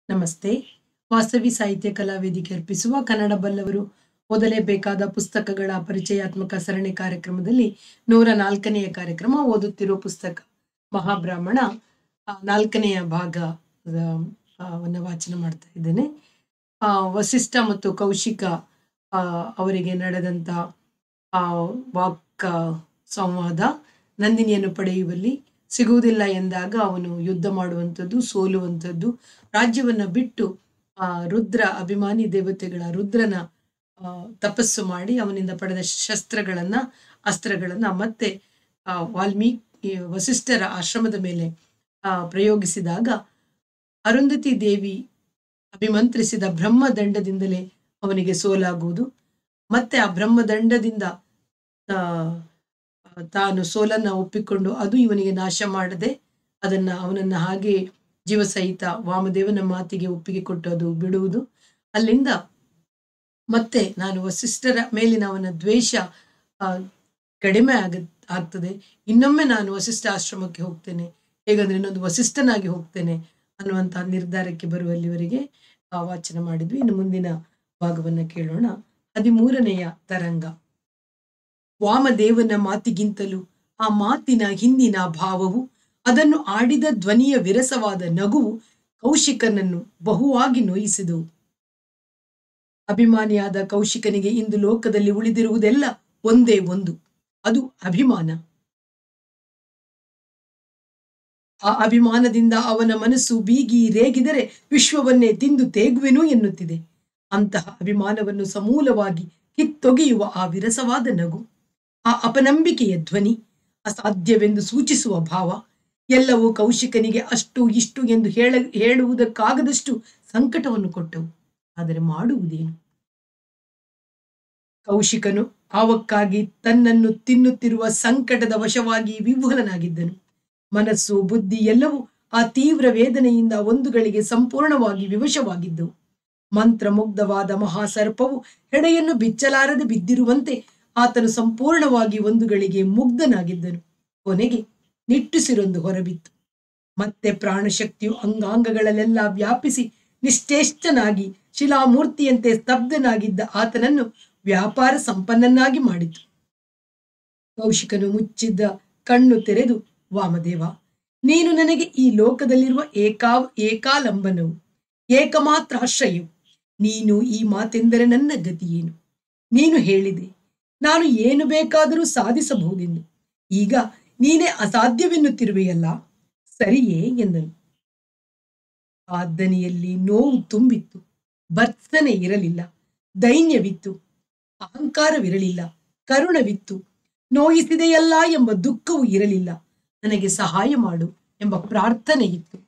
ನಮಸ್ತೆ ವಾಸವಿ ಸಾಹಿತ್ಯ ಕಲಾ ವೇದಿಕೆ ಅರ್ಪಿಸುವ ಕನ್ನಡ ಬಲ್ಲವರು ಓದಲೇಬೇಕಾದ ಪುಸ್ತಕಗಳ ಪರಿಚಯಾತ್ಮಕ ಸರಣಿ ಕಾರ್ಯಕ್ರಮದಲ್ಲಿ ನೂರ ನಾಲ್ಕನೆಯ ಕಾರ್ಯಕ್ರಮ ಓದುತ್ತಿರುವ ಪುಸ್ತಕ ಮಹಾಬ್ರಾಹ್ಮಣ ಆ, ನಾಲ್ಕನೆಯ ಭಾಗ ವನ್ನು ವಾಚನ ಮಾಡ್ತಾ ಇದ್ದೇನೆ ಆ, ವಸಿಷ್ಠ ಮತ್ತು ಕೌಶಿಕ ಆ, ಅವರಿಗೆ ನಡೆದಂತ ಆ ವಾಕ್ ಆ, ಸಂವಾದ ನಂದಿನಿಯನ್ನು ಪಡೆಯುವಲ್ಲಿ ಸಿಗುವುದಿಲ್ಲ ಎಂದಾಗ ಅವನು ಯುದ್ಧ ಮಾಡುವಂಥದ್ದು ಸೋಲುವಂಥದ್ದು ರಾಜ್ಯವನ್ನ ಬಿಟ್ಟು ಆ ರುದ್ರ ಅಭಿಮಾನಿ ದೇವತೆಗಳ ರುದ್ರನ ಆ, ತಪಸ್ಸು ಮಾಡಿ ಅವನಿಂದ ಪಡೆದ ಶಸ್ತ್ರಗಳನ್ನ ಅಸ್ತ್ರಗಳನ್ನ ಮತ್ತೆ ಆ, ವಾಲ್ಮೀಕಿ ವಸಿಷ್ಠರ ಆಶ್ರಮದ ಮೇಲೆ ಆ, ಪ್ರಯೋಗಿಸಿದಾಗ ಅರುಂಧತಿ ದೇವಿ ಅಭಿಮಂತ್ರಿಸಿದ ಬ್ರಹ್ಮದಂಡದಿಂದಲೇ ಅವನಿಗೆ ಸೋಲಾಗುವುದು ಮತ್ತೆ ಆ ಬ್ರಹ್ಮದಂಡದಿಂದ ಆ, ತಾನು ಸೋಲನ್ನ ಒಪ್ಪಿಕೊಂಡು ಅದು ಇವನಿಗೆ ನಾಶ ಮಾಡದೆ ಅದನ್ನ ಅವನನ್ನ ಹಾಗೆ ಜೀವಸಹಿತ ವಾಮದೇವನ ಮಾತಿಗೆ ಒಪ್ಪಿಗೆ ಕೊಟ್ಟು ಅದು ಬಿಡುವುದು ಅಲ್ಲಿಂದ ಮತ್ತೆ ನಾನು ವಸಿಷ್ಠರ ಮೇಲಿನ ಅವನ ದ್ವೇಷ ಆ, ಕಡಿಮೆ ಆಗ ಆಗ್ತದೆ ಇನ್ನೊಮ್ಮೆ ನಾನು ವಸಿಷ್ಠ ಆಶ್ರಮಕ್ಕೆ ಹೋಗ್ತೇನೆ ಹೇಗಂದ್ರೆ ಇನ್ನೊಂದು ವಸಿಷ್ಠನಾಗಿ ಹೋಗ್ತೇನೆ ಅನ್ನುವಂತಹ ನಿರ್ಧಾರಕ್ಕೆ ಬರುವಲ್ಲಿವರೆಗೆ ಆ, ವಾಚನ ಮಾಡಿದ್ವಿ ಇನ್ನು ಮುಂದಿನ ಭಾಗವನ್ನ ಕೇಳೋಣ ಹದಿಮೂರನೆಯ ತರಂಗ ವಾಮದೇವನ ಮಾತಿಗಿಂತಲೂ ಆ ಮಾತಿನ ಹಿಂದಿನ ಭಾವವು ಅದನ್ನು ಆಡಿದ ಧ್ವನಿಯ ವಿರಸವಾದ ನಗುವು ಕೌಶಿಕನನ್ನು ಬಹುವಾಗಿ ನೋಯಿಸಿದವು ಅಭಿಮಾನಿಯಾದ ಕೌಶಿಕನಿಗೆ ಇಂದು ಲೋಕದಲ್ಲಿ ಉಳಿದಿರುವುದೆಲ್ಲ ಒಂದೇ ಒಂದು ಅದು ಅಭಿಮಾನ ಆ ಅಭಿಮಾನದಿಂದ ಅವನ ಮನಸ್ಸು ಬೀಗಿ ರೇಗಿದರೆ ವಿಶ್ವವನ್ನೇ ತಿಂದು ತೇಗುವೆನು ಎನ್ನುತ್ತಿದೆ ಅಂತಹ ಅಭಿಮಾನವನ್ನು ಸಮೂಲವಾಗಿ ಕಿತ್ತೊಗೆಯುವ ಆ ವಿರಸವಾದ ನಗು ಆ ಅಪನಂಬಿಕೆಯ ಧ್ವನಿ ಅಸಾಧ್ಯವೆಂದು ಸೂಚಿಸುವ ಭಾವ ಎಲ್ಲವೂ ಕೌಶಿಕನಿಗೆ ಅಷ್ಟು ಇಷ್ಟು ಎಂದು ಹೇಳ ಹೇಳುವುದಕ್ಕಾಗದಷ್ಟು ಸಂಕಟವನ್ನು ಕೊಟ್ಟವು ಆದರೆ ಮಾಡುವುದೇನು ಕೌಶಿಕನು ಆವಕ್ಕಾಗಿ ತನ್ನನ್ನು ತಿನ್ನುತ್ತಿರುವ ಸಂಕಟದ ವಶವಾಗಿ ವಿಹ್ವಲನಾಗಿದ್ದನು ಮನಸ್ಸು ಬುದ್ಧಿ ಎಲ್ಲವೂ ಆ ತೀವ್ರ ವೇದನೆಯಿಂದ ಒಂದು ಗಳಿಗೆ ಸಂಪೂರ್ಣವಾಗಿ ವಿವಶವಾಗಿದ್ದವು ಮಂತ್ರಮುಗ್ಧವಾದ ಮಹಾಸರ್ಪವು ಹೆಡೆಯನ್ನು ಬಿಚ್ಚಲಾರದೆ ಬಿದ್ದಿರುವಂತೆ ಆತನು ಸಂಪೂರ್ಣವಾಗಿ ಒಂದು ಗಳಿಗೆ ಮುಗ್ಧನಾಗಿದ್ದನು ಕೊನೆಗೆ ನಿಟ್ಟುಸಿರೊಂದು ಹೊರಬಿತ್ತು ಮತ್ತೆ ಪ್ರಾಣಶಕ್ತಿಯು ಅಂಗಾಂಗಗಳಲ್ಲೆಲ್ಲ ವ್ಯಾಪಿಸಿ ನಿಶ್ಚೇಷ್ಟನಾಗಿ ಶಿಲಾಮೂರ್ತಿಯಂತೆ ಸ್ತಬ್ಧನಾಗಿದ್ದ ಆತನನ್ನು ವ್ಯಾಪಾರ ಸಂಪನ್ನನಾಗಿ ಮಾಡಿತು ಕೌಶಿಕನು ಮುಚ್ಚಿದ್ದ ಕಣ್ಣು ತೆರೆದು ವಾಮದೇವ ನೀನು ನನಗೆ ಈ ಲೋಕದಲ್ಲಿರುವ ಏಕಾ ಏಕಾಲಂಬನವು ಏಕಮಾತ್ರ ಆಶ್ರಯವು ನೀನು ಈ ಮಾತೆಂದರೆ ನನ್ನ ಗತಿಯೇನು ನೀನು ಹೇಳಿದೆ ನಾನು ಏನು ಬೇಕಾದರೂ ಸಾಧಿಸಬಹುದೆಂದು ಈಗ ನೀನೇ ಅಸಾಧ್ಯವೆನ್ನುತ್ತಿರುವೆಯಲ್ಲ ಸರಿಯೇ ಎಂದನು ಆ ದನಿಯಲ್ಲಿ ನೋವು ತುಂಬಿತ್ತು ಭರ್ತ್ಸನೆ ಇರಲಿಲ್ಲ ದೈನ್ಯವಿತ್ತು ಅಹಂಕಾರವಿರಲಿಲ್ಲ ಕರುಣವಿತ್ತು ನೋಯಿಸಿದೆಯಲ್ಲ ಎಂಬ ದುಃಖವೂ ಇರಲಿಲ್ಲ ನನಗೆ ಸಹಾಯ ಮಾಡು ಎಂಬ ಪ್ರಾರ್ಥನೆ ಇತ್ತು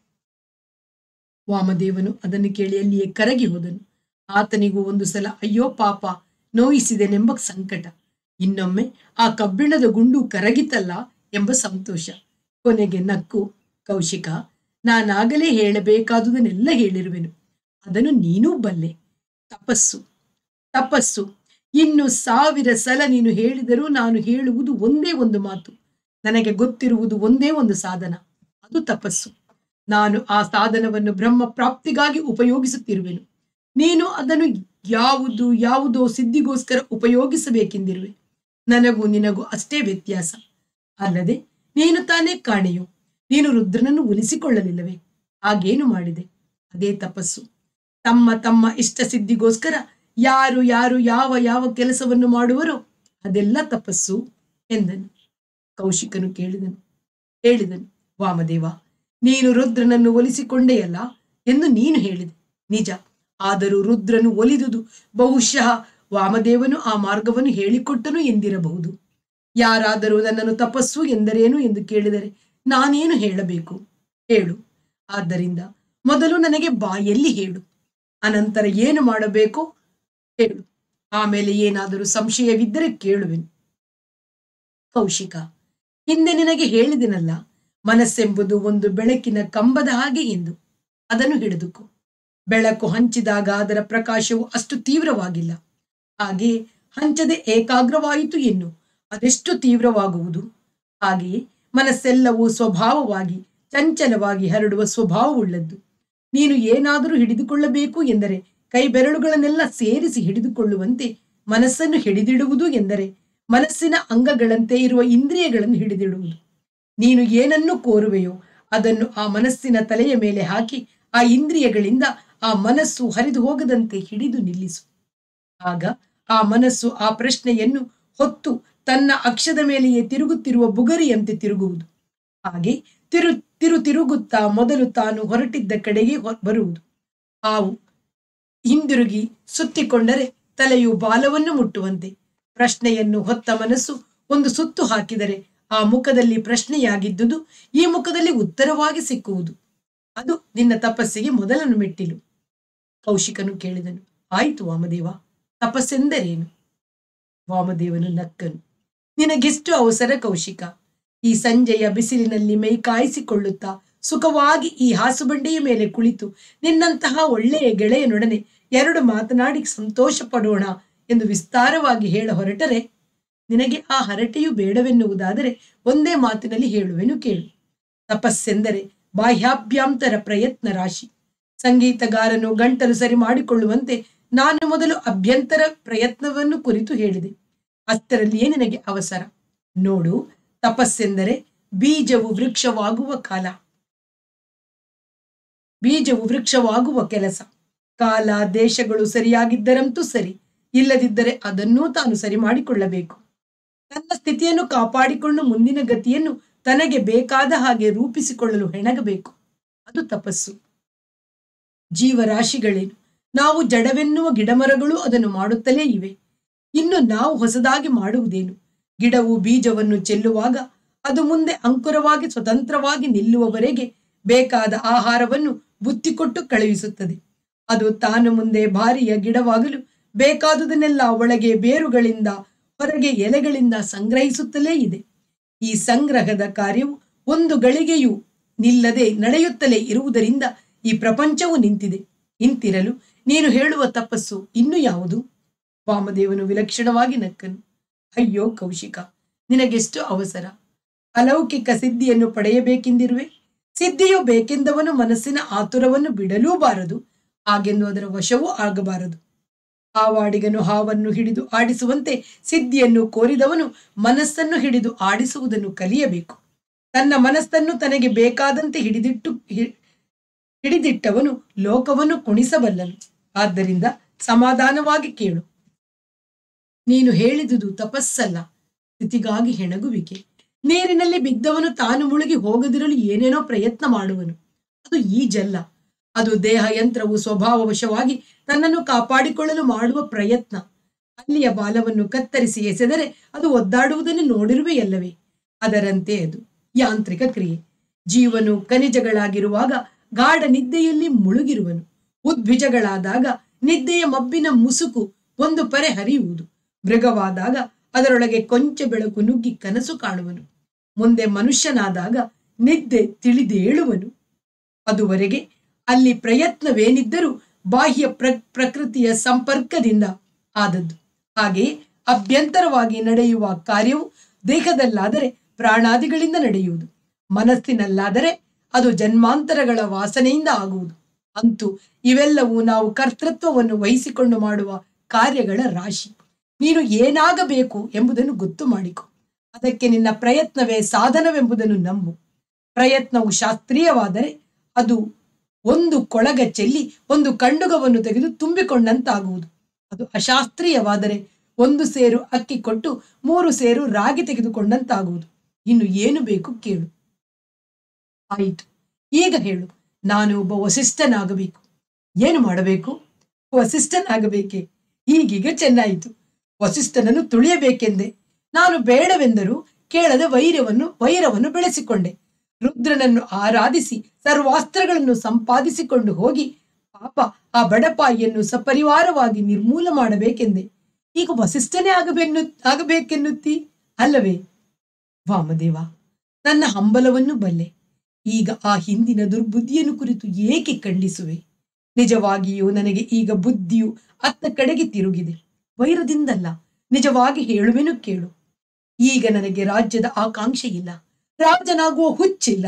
ವಾಮದೇವನು ಅದನ್ನು ಕೇಳಿ ಅಲ್ಲಿಯೇ ಕರಗಿ ಹೋದನು ಆತನಿಗೂ ಒಂದು ಸಲ ಅಯ್ಯೋ ಪಾಪ ನೋಯಿಸಿದೆನೆಂಬ ಸಂಕಟ ಇನ್ನೊಮ್ಮೆ ಆ ಕಬ್ಬಿಣದ ಗುಂಡು ಕರಗಿತಲ್ಲ ಎಂಬ ಸಂತೋಷ ಕೊನೆಗೆ ನಕ್ಕು ಕೌಶಿಕ ನಾನಾಗಲೇ ಹೇಳಬೇಕಾದುದನ್ನೆಲ್ಲ ಹೇಳಿರುವೆನು ಅದನ್ನು ನೀನೂ ಬಲ್ಲೆ ತಪಸ್ಸು ತಪಸ್ಸು ಇನ್ನು ಸಾವಿರ ಸಲ ನೀನು ಹೇಳಿದರೂ ನಾನು ಹೇಳುವುದು ಒಂದೇ ಒಂದು ಮಾತು ನನಗೆ ಗೊತ್ತಿರುವುದು ಒಂದೇ ಒಂದು ಸಾಧನ ಅದು ತಪಸ್ಸು ನಾನು ಆ ಸಾಧನವನ್ನು ಬ್ರಹ್ಮ ಪ್ರಾಪ್ತಿಗಾಗಿ ಉಪಯೋಗಿಸುತ್ತಿರುವೆನು ನೀನು ಅದನ್ನು ಯಾವುದು ಯಾವುದೋ ಸಿದ್ಧಿಗೋಸ್ಕರ ಉಪಯೋಗಿಸಬೇಕೆಂದಿರುವೆ ನನಗೂ ನಿನಗೂ ಅಷ್ಟೇ ವ್ಯತ್ಯಾಸ ಅಲ್ಲದೆ ನೀನು ತಾನೇ ಕಾಣೆಯು ನೀನು ರುದ್ರನನ್ನು ಉಳಿಸಿಕೊಳ್ಳಲಿಲ್ಲವೇ ಹಾಗೇನು ಮಾಡಿದೆ ಅದೇ ತಪಸ್ಸು ತಮ್ಮ ತಮ್ಮ ಇಷ್ಟ ಸಿದ್ಧಿಗೋಸ್ಕರ ಯಾರು ಯಾರು ಯಾವ ಯಾವ ಕೆಲಸವನ್ನು ಮಾಡುವರೋ ಅದೆಲ್ಲ ತಪಸ್ಸು ಎಂದನು ಕೌಶಿಕನು ಕೇಳಿದನು ಹೇಳಿದನು ವಾಮದೇವ ನೀನು ರುದ್ರನನ್ನು ಒಲಿಸಿಕೊಂಡೆಯಲ್ಲ ಎಂದು ನೀನು ಹೇಳಿದೆ ನಿಜ ಆದರೂ ರುದ್ರನು ಒಲಿದುದು ಬಹುಶಃ ವಾಮದೇವನು ಆ ಮಾರ್ಗವನ್ನು ಹೇಳಿಕೊಟ್ಟನು ಎಂದಿರಬಹುದು ಯಾರಾದರೂ ನನ್ನನ್ನು ತಪಸ್ಸು ಎಂದರೇನು ಎಂದು ಕೇಳಿದರೆ ನಾನೇನು ಹೇಳಬೇಕು ಹೇಳು ಆದ್ದರಿಂದ ಮೊದಲು ನನಗೆ ಬಾಯಲ್ಲಿ ಹೇಳು ಅನಂತರ ಏನು ಮಾಡಬೇಕೋ ಹೇಳು ಆಮೇಲೆ ಏನಾದರೂ ಸಂಶಯವಿದ್ದರೆ ಕೇಳುವೆನು ಕೌಶಿಕ ಹಿಂದೆ ನಿನಗೆ ಹೇಳಿದೆನಲ್ಲ ಮನಸ್ಸೆಂಬುದು ಒಂದು ಬೆಳಕಿನ ಕಂಬದ ಹಾಗೆ ಎಂದು ಅದನ್ನು ಹಿಡಿದುಕೋ ಬೆಳಕು ಹಂಚಿದಾಗ ಅದರ ಪ್ರಕಾಶವು ಅಷ್ಟು ತೀವ್ರವಾಗಿಲ್ಲ ಹಾಗೆ ಹಂಚದೆ ಏಕಾಗ್ರವಾಯಿತು ಎನ್ನು ಅದೆಷ್ಟು ತೀವ್ರವಾಗುವುದು ಹಾಗೆಯೇ ಮನಸ್ಸೆಲ್ಲವೂ ಸ್ವಭಾವವಾಗಿ ಚಂಚಲವಾಗಿ ಹರಡುವ ಸ್ವಭಾವವುಳ್ಳದ್ದು ನೀನು ಏನಾದರೂ ಹಿಡಿದುಕೊಳ್ಳಬೇಕು ಎಂದರೆ ಕೈ ಬೆರಳುಗಳನ್ನೆಲ್ಲ ಸೇರಿಸಿ ಹಿಡಿದುಕೊಳ್ಳುವಂತೆ ಮನಸ್ಸನ್ನು ಹಿಡಿದಿಡುವುದು ಎಂದರೆ ಮನಸ್ಸಿನ ಅಂಗಗಳಂತೆ ಇರುವ ಇಂದ್ರಿಯಗಳನ್ನು ಹಿಡಿದಿಡುವುದು ನೀನು ಏನನ್ನು ಕೋರುವೆಯೋ ಅದನ್ನು ಆ ಮನಸ್ಸಿನ ತಲೆಯ ಮೇಲೆ ಹಾಕಿ ಆ ಇಂದ್ರಿಯಗಳಿಂದ ಆ ಮನಸ್ಸು ಹರಿದು ಹೋಗದಂತೆ ಹಿಡಿದು ನಿಲ್ಲಿಸು ಆಗ ಆ ಮನಸ್ಸು ಆ ಪ್ರಶ್ನೆಯನ್ನು ಹೊತ್ತು ತನ್ನ ಅಕ್ಷದ ಮೇಲೆಯೇ ತಿರುಗುತ್ತಿರುವ ಬುಗರಿಯಂತೆ ತಿರುಗುವುದು ಹಾಗೆ ತಿರು ತಿರು ತಿರುಗುತ್ತಾ ಮೊದಲು ತಾನು ಹೊರಟಿದ್ದ ಕಡೆಗೆ ಹೊ- ಬರುವುದು ಹಾವು ಹಿಂದಿರುಗಿ ಸುತ್ತಿಕೊಂಡರೆ ತಲೆಯು ಬಾಲವನ್ನು ಮುಟ್ಟುವಂತೆ ಪ್ರಶ್ನೆಯನ್ನು ಹೊತ್ತ ಮನಸ್ಸು ಒಂದು ಸುತ್ತು ಹಾಕಿದರೆ ಆ ಮುಖದಲ್ಲಿ ಪ್ರಶ್ನೆಯಾಗಿದ್ದುದು ಈ ಮುಖದಲ್ಲಿ ಉತ್ತರವಾಗಿ ಸಿಕ್ಕುವುದು ಅದು ನಿನ್ನ ತಪಸ್ಸಿಗೆ ಮೊದಲನು ಮೆಟ್ಟಿಲು ಕೌಶಿಕನು ಕೇಳಿದನು ಆಯಿತು ವಾಮದೇವ ತಪಸ್ಸೆಂದರೇನು ವಾಮದೇವನು ನಕ್ಕನು ನಿನಗೆಷ್ಟು ಅವಸರ ಕೌಶಿಕ ಈ ಸಂಜೆಯ ಬಿಸಿಲಿನಲ್ಲಿ ಮೈ ಕಾಯಿಸಿಕೊಳ್ಳುತ್ತಾ ಸುಖವಾಗಿ ಈ ಹಾಸುಬಂಡೆಯ ಮೇಲೆ ಕುಳಿತು ನಿನ್ನಂತಹ ಒಳ್ಳೆಯ ಗೆಳೆಯನೊಡನೆ ಎರಡು ಮಾತನಾಡಿ ಸಂತೋಷ ಪಡೋಣ ಎಂದು ವಿಸ್ತಾರವಾಗಿ ಹೇಳ ಹೊರಟರೆ ನಿನಗೆ ಆ ಹರಟೆಯು ಬೇಡವೆನ್ನುವುದಾದರೆ ಒಂದೇ ಮಾತಿನಲ್ಲಿ ಹೇಳುವೆನು ಕೇಳು ತಪಸ್ಸೆಂದರೆ ಬಾಹ್ಯಾಭ್ಯಾಂತರ ಪ್ರಯತ್ನ ರಾಶಿ ಸಂಗೀತಗಾರನು ಗಂಟಲು ಸರಿ ಮಾಡಿಕೊಳ್ಳುವಂತೆ ನಾನು ಮೊದಲು ಅಭ್ಯಂತರ ಪ್ರಯತ್ನವನ್ನು ಕುರಿತು ಹೇಳಿದೆ ಅಷ್ಟರಲ್ಲಿಯೇ ನಿನಗೆ ಅವಸರ ನೋಡು ತಪಸ್ಸೆಂದರೆ ಬೀಜವು ವೃಕ್ಷವಾಗುವ ಕಾಲ ಬೀಜವು ವೃಕ್ಷವಾಗುವ ಕೆಲಸ ಕಾಲ ದೇಶಗಳು ಸರಿಯಾಗಿದ್ದರಂತೂ ಸರಿ ಇಲ್ಲದಿದ್ದರೆ ಅದನ್ನೂ ತಾನು ಸರಿ ಮಾಡಿಕೊಳ್ಳಬೇಕು ತನ್ನ ಸ್ಥಿತಿಯನ್ನು ಕಾಪಾಡಿಕೊಂಡು ಮುಂದಿನ ಗತಿಯನ್ನು ತನಗೆ ಬೇಕಾದ ಹಾಗೆ ರೂಪಿಸಿಕೊಳ್ಳಲು ಹೆಣಗಬೇಕು ಅದು ತಪಸ್ಸು ಜೀವರಾಶಿಗಳೇನು ನಾವು ಜಡವೆನ್ನುವ ಗಿಡಮರಗಳು ಅದನ್ನು ಮಾಡುತ್ತಲೇ ಇವೆ ಇನ್ನು ನಾವು ಹೊಸದಾಗಿ ಮಾಡುವುದೇನು ಗಿಡವು ಬೀಜವನ್ನು ಚೆಲ್ಲುವಾಗ ಅದು ಮುಂದೆ ಅಂಕುರವಾಗಿ ಸ್ವತಂತ್ರವಾಗಿ ನಿಲ್ಲುವವರೆಗೆ ಬೇಕಾದ ಆಹಾರವನ್ನು ಬುತ್ತಿಕೊಟ್ಟು ಕಳುಹಿಸುತ್ತದೆ ಅದು ತಾನು ಮುಂದೆ ಭಾರಿಯ ಗಿಡವಾಗಲು ಬೇಕಾದುದನ್ನೆಲ್ಲ ಒಳಗೆ ಬೇರುಗಳಿಂದ ಹೊರಗೆ ಎಲೆಗಳಿಂದ ಸಂಗ್ರಹಿಸುತ್ತಲೇ ಇದೆ ಈ ಸಂಗ್ರಹದ ಕಾರ್ಯವು ಒಂದು ಗಳಿಗೆಯೂ ನಿಲ್ಲದೆ ನಡೆಯುತ್ತಲೇ ಇರುವುದರಿಂದ ಈ ಪ್ರಪಂಚವು ನಿಂತಿದೆ ಇಂತಿರಲು ನೀನು ಹೇಳುವ ತಪಸ್ಸು ಇನ್ನು ಯಾವುದು ವಾಮದೇವನು ವಿಲಕ್ಷಣವಾಗಿ ನಕ್ಕನು ಅಯ್ಯೋ ಕೌಶಿಕ ನಿನಗೆಷ್ಟು ಅವಸರ ಅಲೌಕಿಕ ಸಿದ್ಧಿಯನ್ನು ಪಡೆಯಬೇಕೆಂದಿರುವೆ ಸಿದ್ಧಿಯು ಬೇಕೆಂದವನು ಮನಸ್ಸಿನ ಆತುರವನ್ನು ಬಿಡಲೂಬಾರದು ಹಾಗೆಂದು ಅದರ ವಶವೂ ಆಗಬಾರದು ಆವಾಡಿಗನು ಹಾವನ್ನು ಹಿಡಿದು ಆಡಿಸುವಂತೆ ಸಿದ್ಧಿಯನ್ನು ಕೋರಿದವನು ಮನಸ್ಸನ್ನು ಹಿಡಿದು ಆಡಿಸುವುದನ್ನು ಕಲಿಯಬೇಕು ತನ್ನ ಮನಸ್ಸನ್ನು ತನಗೆ ಬೇಕಾದಂತೆ ಹಿಡಿದಿಟ್ಟು ಹಿ- ಹಿಡಿದಿಟ್ಟವನು ಲೋಕವನ್ನು ಕುಣಿಸಬಲ್ಲನು ಆದ್ದರಿಂದ ಸಮಾಧಾನವಾಗಿ ಕೇಳು ನೀನು ಹೇಳಿದುದು ತಪಸ್ಸಲ್ಲ ಸ್ಥಿತಿಗಾಗಿ ಹೆಣಗುವಿಕೆ ನೀರಿನಲ್ಲಿ ಬಿದ್ದವನು ತಾನು ಮುಳುಗಿ ಹೋಗದಿರಲು ಏನೇನೋ ಪ್ರಯತ್ನ ಮಾಡುವನು ಅದು ಈಜಲ್ಲ ಅದು ದೇಹ ಯಂತ್ರವು ಸ್ವಭಾವವಶವಾಗಿ ತನ್ನನ್ನು ಕಾಪಾಡಿಕೊಳ್ಳಲು ಮಾಡುವ ಪ್ರಯತ್ನ ಅಲ್ಲಿಯ ಬಾಲವನ್ನು ಕತ್ತರಿಸಿ ಎಸೆದರೆ ಅದು ಒದ್ದಾಡುವುದನ್ನು ನೋಡಿರುವೆಯಲ್ಲವೇ ಅದರಂತೆ ಅದು ಯಾಂತ್ರಿಕ ಕ್ರಿಯೆ ಜೀವನು ಖನಿಜಗಳಾಗಿರುವಾಗ ಗಾಢ ನಿದ್ದೆಯಲ್ಲಿ ಮುಳುಗಿರುವನು ಉದ್ಭಿಜಗಳಾದಾಗ ನಿದ್ದೆಯ ಮಬ್ಬಿನ ಮುಸುಕು ಒಂದು ಪರೆ ಹರಿಯುವುದು ಮೃಗವಾದಾಗ ಅದರೊಳಗೆ ಕೊಂಚ ಬೆಳಕು ನುಗ್ಗಿ ಕನಸು ಕಾಣುವನು ಮುಂದೆ ಮನುಷ್ಯನಾದಾಗ ನಿದ್ದೆ ತಿಳಿದೇಳುವನು ಅದುವರೆಗೆ ಅಲ್ಲಿ ಪ್ರಯತ್ನವೇನಿದ್ದರೂ ಬಾಹ್ಯ ಪ್ರ ಪ್ರಕೃತಿಯ ಸಂಪರ್ಕದಿಂದ ಆದದ್ದು ಹಾಗೆಯೇ ಅಭ್ಯಂತರವಾಗಿ ನಡೆಯುವ ಕಾರ್ಯವು ದೇಹದಲ್ಲಾದರೆ ಪ್ರಾಣಾದಿಗಳಿಂದ ನಡೆಯುವುದು ಮನಸ್ಸಿನಲ್ಲಾದರೆ ಅದು ಜನ್ಮಾಂತರಗಳ ವಾಸನೆಯಿಂದ ಆಗುವುದು ಅಂತೂ ಇವೆಲ್ಲವೂ ನಾವು ಕರ್ತೃತ್ವವನ್ನು ವಹಿಸಿಕೊಂಡು ಮಾಡುವ ಕಾರ್ಯಗಳ ರಾಶಿ ನೀನು ಏನಾಗಬೇಕು ಎಂಬುದನ್ನು ಗೊತ್ತು ಮಾಡಿಕೊ ಅದಕ್ಕೆ ನಿನ್ನ ಪ್ರಯತ್ನವೇ ಸಾಧನವೆಂಬುದನ್ನು ನಂಬು ಪ್ರಯತ್ನವು ಶಾಸ್ತ್ರೀಯವಾದರೆ ಅದು ಒಂದು ಕೊಳಗ ಚೆಲ್ಲಿ ಒಂದು ಕಂಡುಗವನ್ನು ತೆಗೆದು ತುಂಬಿಕೊಂಡಂತಾಗುವುದು ಅದು ಅಶಾಸ್ತ್ರೀಯವಾದರೆ ಒಂದು ಸೇರು ಅಕ್ಕಿ ಕೊಟ್ಟು ಮೂರು ಸೇರು ರಾಗಿ ತೆಗೆದುಕೊಂಡಂತಾಗುವುದು ಇನ್ನು ಏನು ಬೇಕು ಕೇಳು ಆಯಿತು ಈಗ ಹೇಳು ನಾನು ಒಬ್ಬ ವಸಿಷ್ಠನಾಗಬೇಕು ಏನು ಮಾಡಬೇಕು ವಸಿಷ್ಠನಾಗಬೇಕೆ ಈಗೀಗ ಚೆನ್ನಾಯಿತು ವಸಿಷ್ಠನನ್ನು ತುಳಿಯಬೇಕೆಂದೆ ನಾನು ಬೇಡವೆಂದರೂ ಕೇಳದೆ ವೈರ್ಯವನ್ನು ವೈರವನ್ನು ಬೆಳೆಸಿಕೊಂಡೆ ರುದ್ರನನ್ನು ಆರಾಧಿಸಿ ಸರ್ವಾಸ್ತ್ರಗಳನ್ನು ಸಂಪಾದಿಸಿಕೊಂಡು ಹೋಗಿ ಪಾಪ ಆ ಬಡಪಾಯಿಯನ್ನು ಸಪರಿವಾರವಾಗಿ ನಿರ್ಮೂಲ ಮಾಡಬೇಕೆಂದೆ ಈಗ ವಸಿಷ್ಠನೇ ಆಗಬೆನ್ನು ಆಗಬೇಕೆನ್ನುತ್ತಿ ಅಲ್ಲವೇ ವಾಮದೇವ ನನ್ನ ಹಂಬಲವನ್ನು ಬಲ್ಲೆ ಈಗ ಆ ಹಿಂದಿನ ದುರ್ಬುದ್ಧಿಯನ್ನು ಕುರಿತು ಏಕೆ ಖಂಡಿಸುವೆ ನಿಜವಾಗಿಯೂ ನನಗೆ ಈಗ ಬುದ್ಧಿಯು ಅತ್ತ ಕಡೆಗೆ ತಿರುಗಿದೆ ವೈರದಿಂದಲ್ಲ ನಿಜವಾಗಿ ಹೇಳುವೆನು ಕೇಳು ಈಗ ನನಗೆ ರಾಜ್ಯದ ಆಕಾಂಕ್ಷೆ ಇಲ್ಲ ರಾಜನಾಗುವ ಹುಚ್ಚಿಲ್ಲ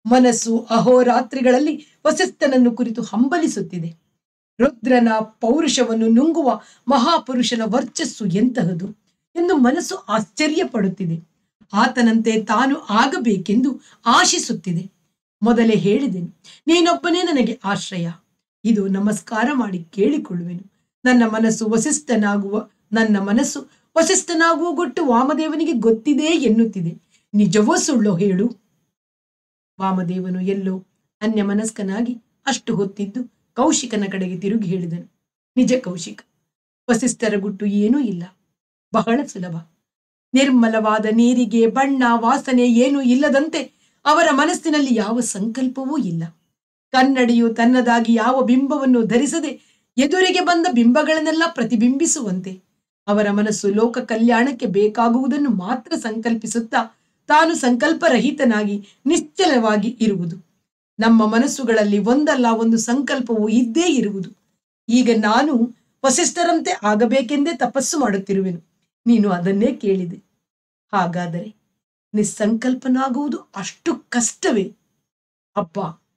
ಮನಸ್ಸು ಅಹೋರಾತ್ರಿಗಳಲ್ಲಿ ವಸಿಷ್ಠನನ್ನು ಕುರಿತು ಹಂಬಲಿಸುತ್ತಿದೆ ರುದ್ರನ ಪೌರುಷವನ್ನು ನುಂಗುವ ಮಹಾಪುರುಷನ ವರ್ಚಸ್ಸು ಎಂತಹದು ಎಂದು ಮನಸ್ಸು ಆಶ್ಚರ್ಯ ಪಡುತ್ತಿದೆ ಆತನಂತೆ ತಾನು ಆಗಬೇಕೆಂದು ಆಶಿಸುತ್ತಿದೆ ಮೊದಲೇ ಹೇಳಿದೆನು ನೀನೊಬ್ಬನೇ ನನಗೆ ಆಶ್ರಯ ಇದು ನಮಸ್ಕಾರ ಮಾಡಿ ಕೇಳಿಕೊಳ್ಳುವೆನು ನನ್ನ ಮನಸ್ಸು ವಸಿಷ್ಠನಾಗುವ ನನ್ನ ಮನಸ್ಸು ವಸಿಷ್ಠನಾಗುವ ಗೊಟ್ಟು ವಾಮದೇವನಿಗೆ ಗೊತ್ತಿದೆ ಎನ್ನುತ್ತಿದೆ ನಿಜವೋ ಸುಳ್ಳೋ ಹೇಳು ವಾಮದೇವನು ಎಲ್ಲೋ ಅನ್ಯ ಮನಸ್ಕನಾಗಿ ಅಷ್ಟು ಹೊತ್ತಿದ್ದು ಕೌಶಿಕನ ಕಡೆಗೆ ತಿರುಗಿ ಹೇಳಿದನು ನಿಜ ಕೌಶಿಕ ವಸಿಷ್ಠರ ಗುಟ್ಟು ಏನೂ ಇಲ್ಲ ಬಹಳ ಸುಲಭ ನಿರ್ಮಲವಾದ ನೀರಿಗೆ ಬಣ್ಣ ವಾಸನೆ ಏನೂ ಇಲ್ಲದಂತೆ ಅವರ ಮನಸ್ಸಿನಲ್ಲಿ ಯಾವ ಸಂಕಲ್ಪವೂ ಇಲ್ಲ ಕನ್ನಡಿಯು ತನ್ನದಾಗಿ ಯಾವ ಬಿಂಬವನ್ನು ಧರಿಸದೆ ಎದುರಿಗೆ ಬಂದ ಬಿಂಬಗಳನ್ನೆಲ್ಲ ಪ್ರತಿಬಿಂಬಿಸುವಂತೆ ಅವರ ಮನಸ್ಸು ಲೋಕ ಕಲ್ಯಾಣಕ್ಕೆ ಬೇಕಾಗುವುದನ್ನು ಮಾತ್ರ ಸಂಕಲ್ಪಿಸುತ್ತಾ ತಾನು ಸಂಕಲ್ಪರಹಿತನಾಗಿ ನಿಶ್ಚಲವಾಗಿ ಇರುವುದು ನಮ್ಮ ಮನಸ್ಸುಗಳಲ್ಲಿ ಒಂದಲ್ಲ ಒಂದು ಸಂಕಲ್ಪವು ಇದ್ದೇ ಇರುವುದು ಈಗ ನಾನು ವಸಿಷ್ಠರಂತೆ ಆಗಬೇಕೆಂದೇ ತಪಸ್ಸು ಮಾಡುತ್ತಿರುವೆನು ನೀನು ಅದನ್ನೇ ಕೇಳಿದೆ ಹಾಗಾದರೆ ನಿಸ್ಸಂಕಲ್ಪನಾಗುವುದು ಅಷ್ಟು ಕಷ್ಟವೇ ಅಪ್ಪ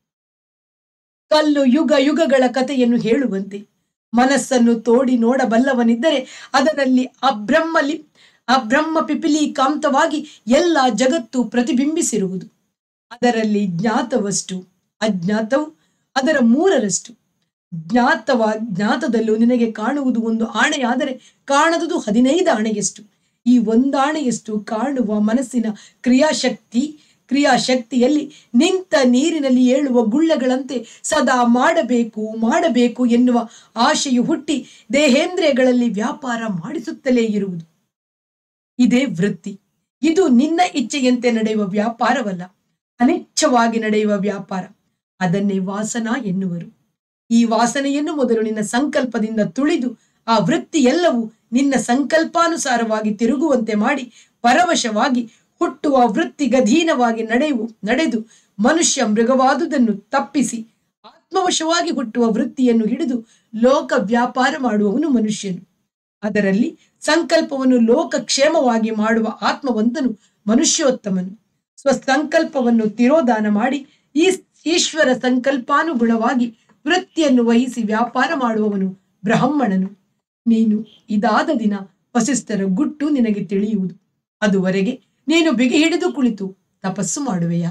ಕಲ್ಲು ಯುಗ ಯುಗಗಳ ಕಥೆಯನ್ನು ಹೇಳುವಂತೆ ಮನಸ್ಸನ್ನು ತೋಡಿ ನೋಡಬಲ್ಲವನಿದ್ದರೆ ಅದರಲ್ಲಿ ಅಬ್ರಹ್ಮಲಿ ಅಬ್ರಹ್ಮ ಪಿಪಿಲೀಕಾಂತವಾಗಿ ಎಲ್ಲ ಜಗತ್ತು ಪ್ರತಿಬಿಂಬಿಸಿರುವುದು ಅದರಲ್ಲಿ ಜ್ಞಾತವಷ್ಟು ಅಜ್ಞಾತವು ಅದರ ಮೂರರಷ್ಟು ಜ್ಞಾತವ ಜ್ಞಾತದಲ್ಲೂ ನಿನಗೆ ಕಾಣುವುದು ಒಂದು ಆಣೆಯಾದರೆ ಕಾಣದುದು ಹದಿನೈದು ಆಣೆಯಷ್ಟು ಈ ಒಂದಾಣೆಯಷ್ಟು ಕಾಣುವ ಮನಸ್ಸಿನ ಕ್ರಿಯಾಶಕ್ತಿ ಕ್ರಿಯಾಶಕ್ತಿಯಲ್ಲಿ ನಿಂತ ನೀರಿನಲ್ಲಿ ಏಳುವ ಗುಳ್ಳೆಗಳಂತೆ ಸದಾ ಮಾಡಬೇಕು ಮಾಡಬೇಕು ಎನ್ನುವ ಆಶೆಯು ಹುಟ್ಟಿ ದೇಹೇಂದ್ರಿಯಗಳಲ್ಲಿ ವ್ಯಾಪಾರ ಮಾಡಿಸುತ್ತಲೇ ಇರುವುದು ಇದೇ ವೃತ್ತಿ ಇದು ನಿನ್ನ ಇಚ್ಛೆಯಂತೆ ನಡೆಯುವ ವ್ಯಾಪಾರವಲ್ಲ ಅನಿಚ್ಛವಾಗಿ ನಡೆಯುವ ವ್ಯಾಪಾರ ಅದನ್ನೇ ವಾಸನ ಎನ್ನುವರು ಈ ವಾಸನೆಯನ್ನು ಮೊದಲು ನಿನ್ನ ಸಂಕಲ್ಪದಿಂದ ತುಳಿದು ಆ ವೃತ್ತಿ ಎಲ್ಲವೂ ನಿನ್ನ ಸಂಕಲ್ಪಾನುಸಾರವಾಗಿ ತಿರುಗುವಂತೆ ಮಾಡಿ ಪರವಶವಾಗಿ ಹುಟ್ಟುವ ವೃತ್ತಿಗಧೀನವಾಗಿ ನಡೆಯುವು ನಡೆದು ಮನುಷ್ಯ ಮೃಗವಾದುದನ್ನು ತಪ್ಪಿಸಿ ಆತ್ಮವಶವಾಗಿ ಹುಟ್ಟುವ ವೃತ್ತಿಯನ್ನು ಹಿಡಿದು ಲೋಕ ವ್ಯಾಪಾರ ಮಾಡುವವನು ಮನುಷ್ಯನು ಅದರಲ್ಲಿ ಸಂಕಲ್ಪವನ್ನು ಲೋಕಕ್ಷೇಮವಾಗಿ ಮಾಡುವ ಆತ್ಮವಂತನು ಮನುಷ್ಯೋತ್ತಮನು ಸ್ವಸಂಕಲ್ಪವನ್ನು ತಿರೋಧಾನ ಮಾಡಿ ಈ ಈಶ್ವರ ಸಂಕಲ್ಪಾನುಗುಣವಾಗಿ ವೃತ್ತಿಯನ್ನು ವಹಿಸಿ ವ್ಯಾಪಾರ ಮಾಡುವವನು ಬ್ರಾಹ್ಮಣನು ನೀನು ಇದಾದ ದಿನ ವಸಿಷ್ಠರ ಗುಟ್ಟು ನಿನಗೆ ತಿಳಿಯುವುದು ಅದುವರೆಗೆ ನೀನು ಬಿಗಿ ಹಿಡಿದು ಕುಳಿತು ತಪಸ್ಸು ಮಾಡುವೆಯಾ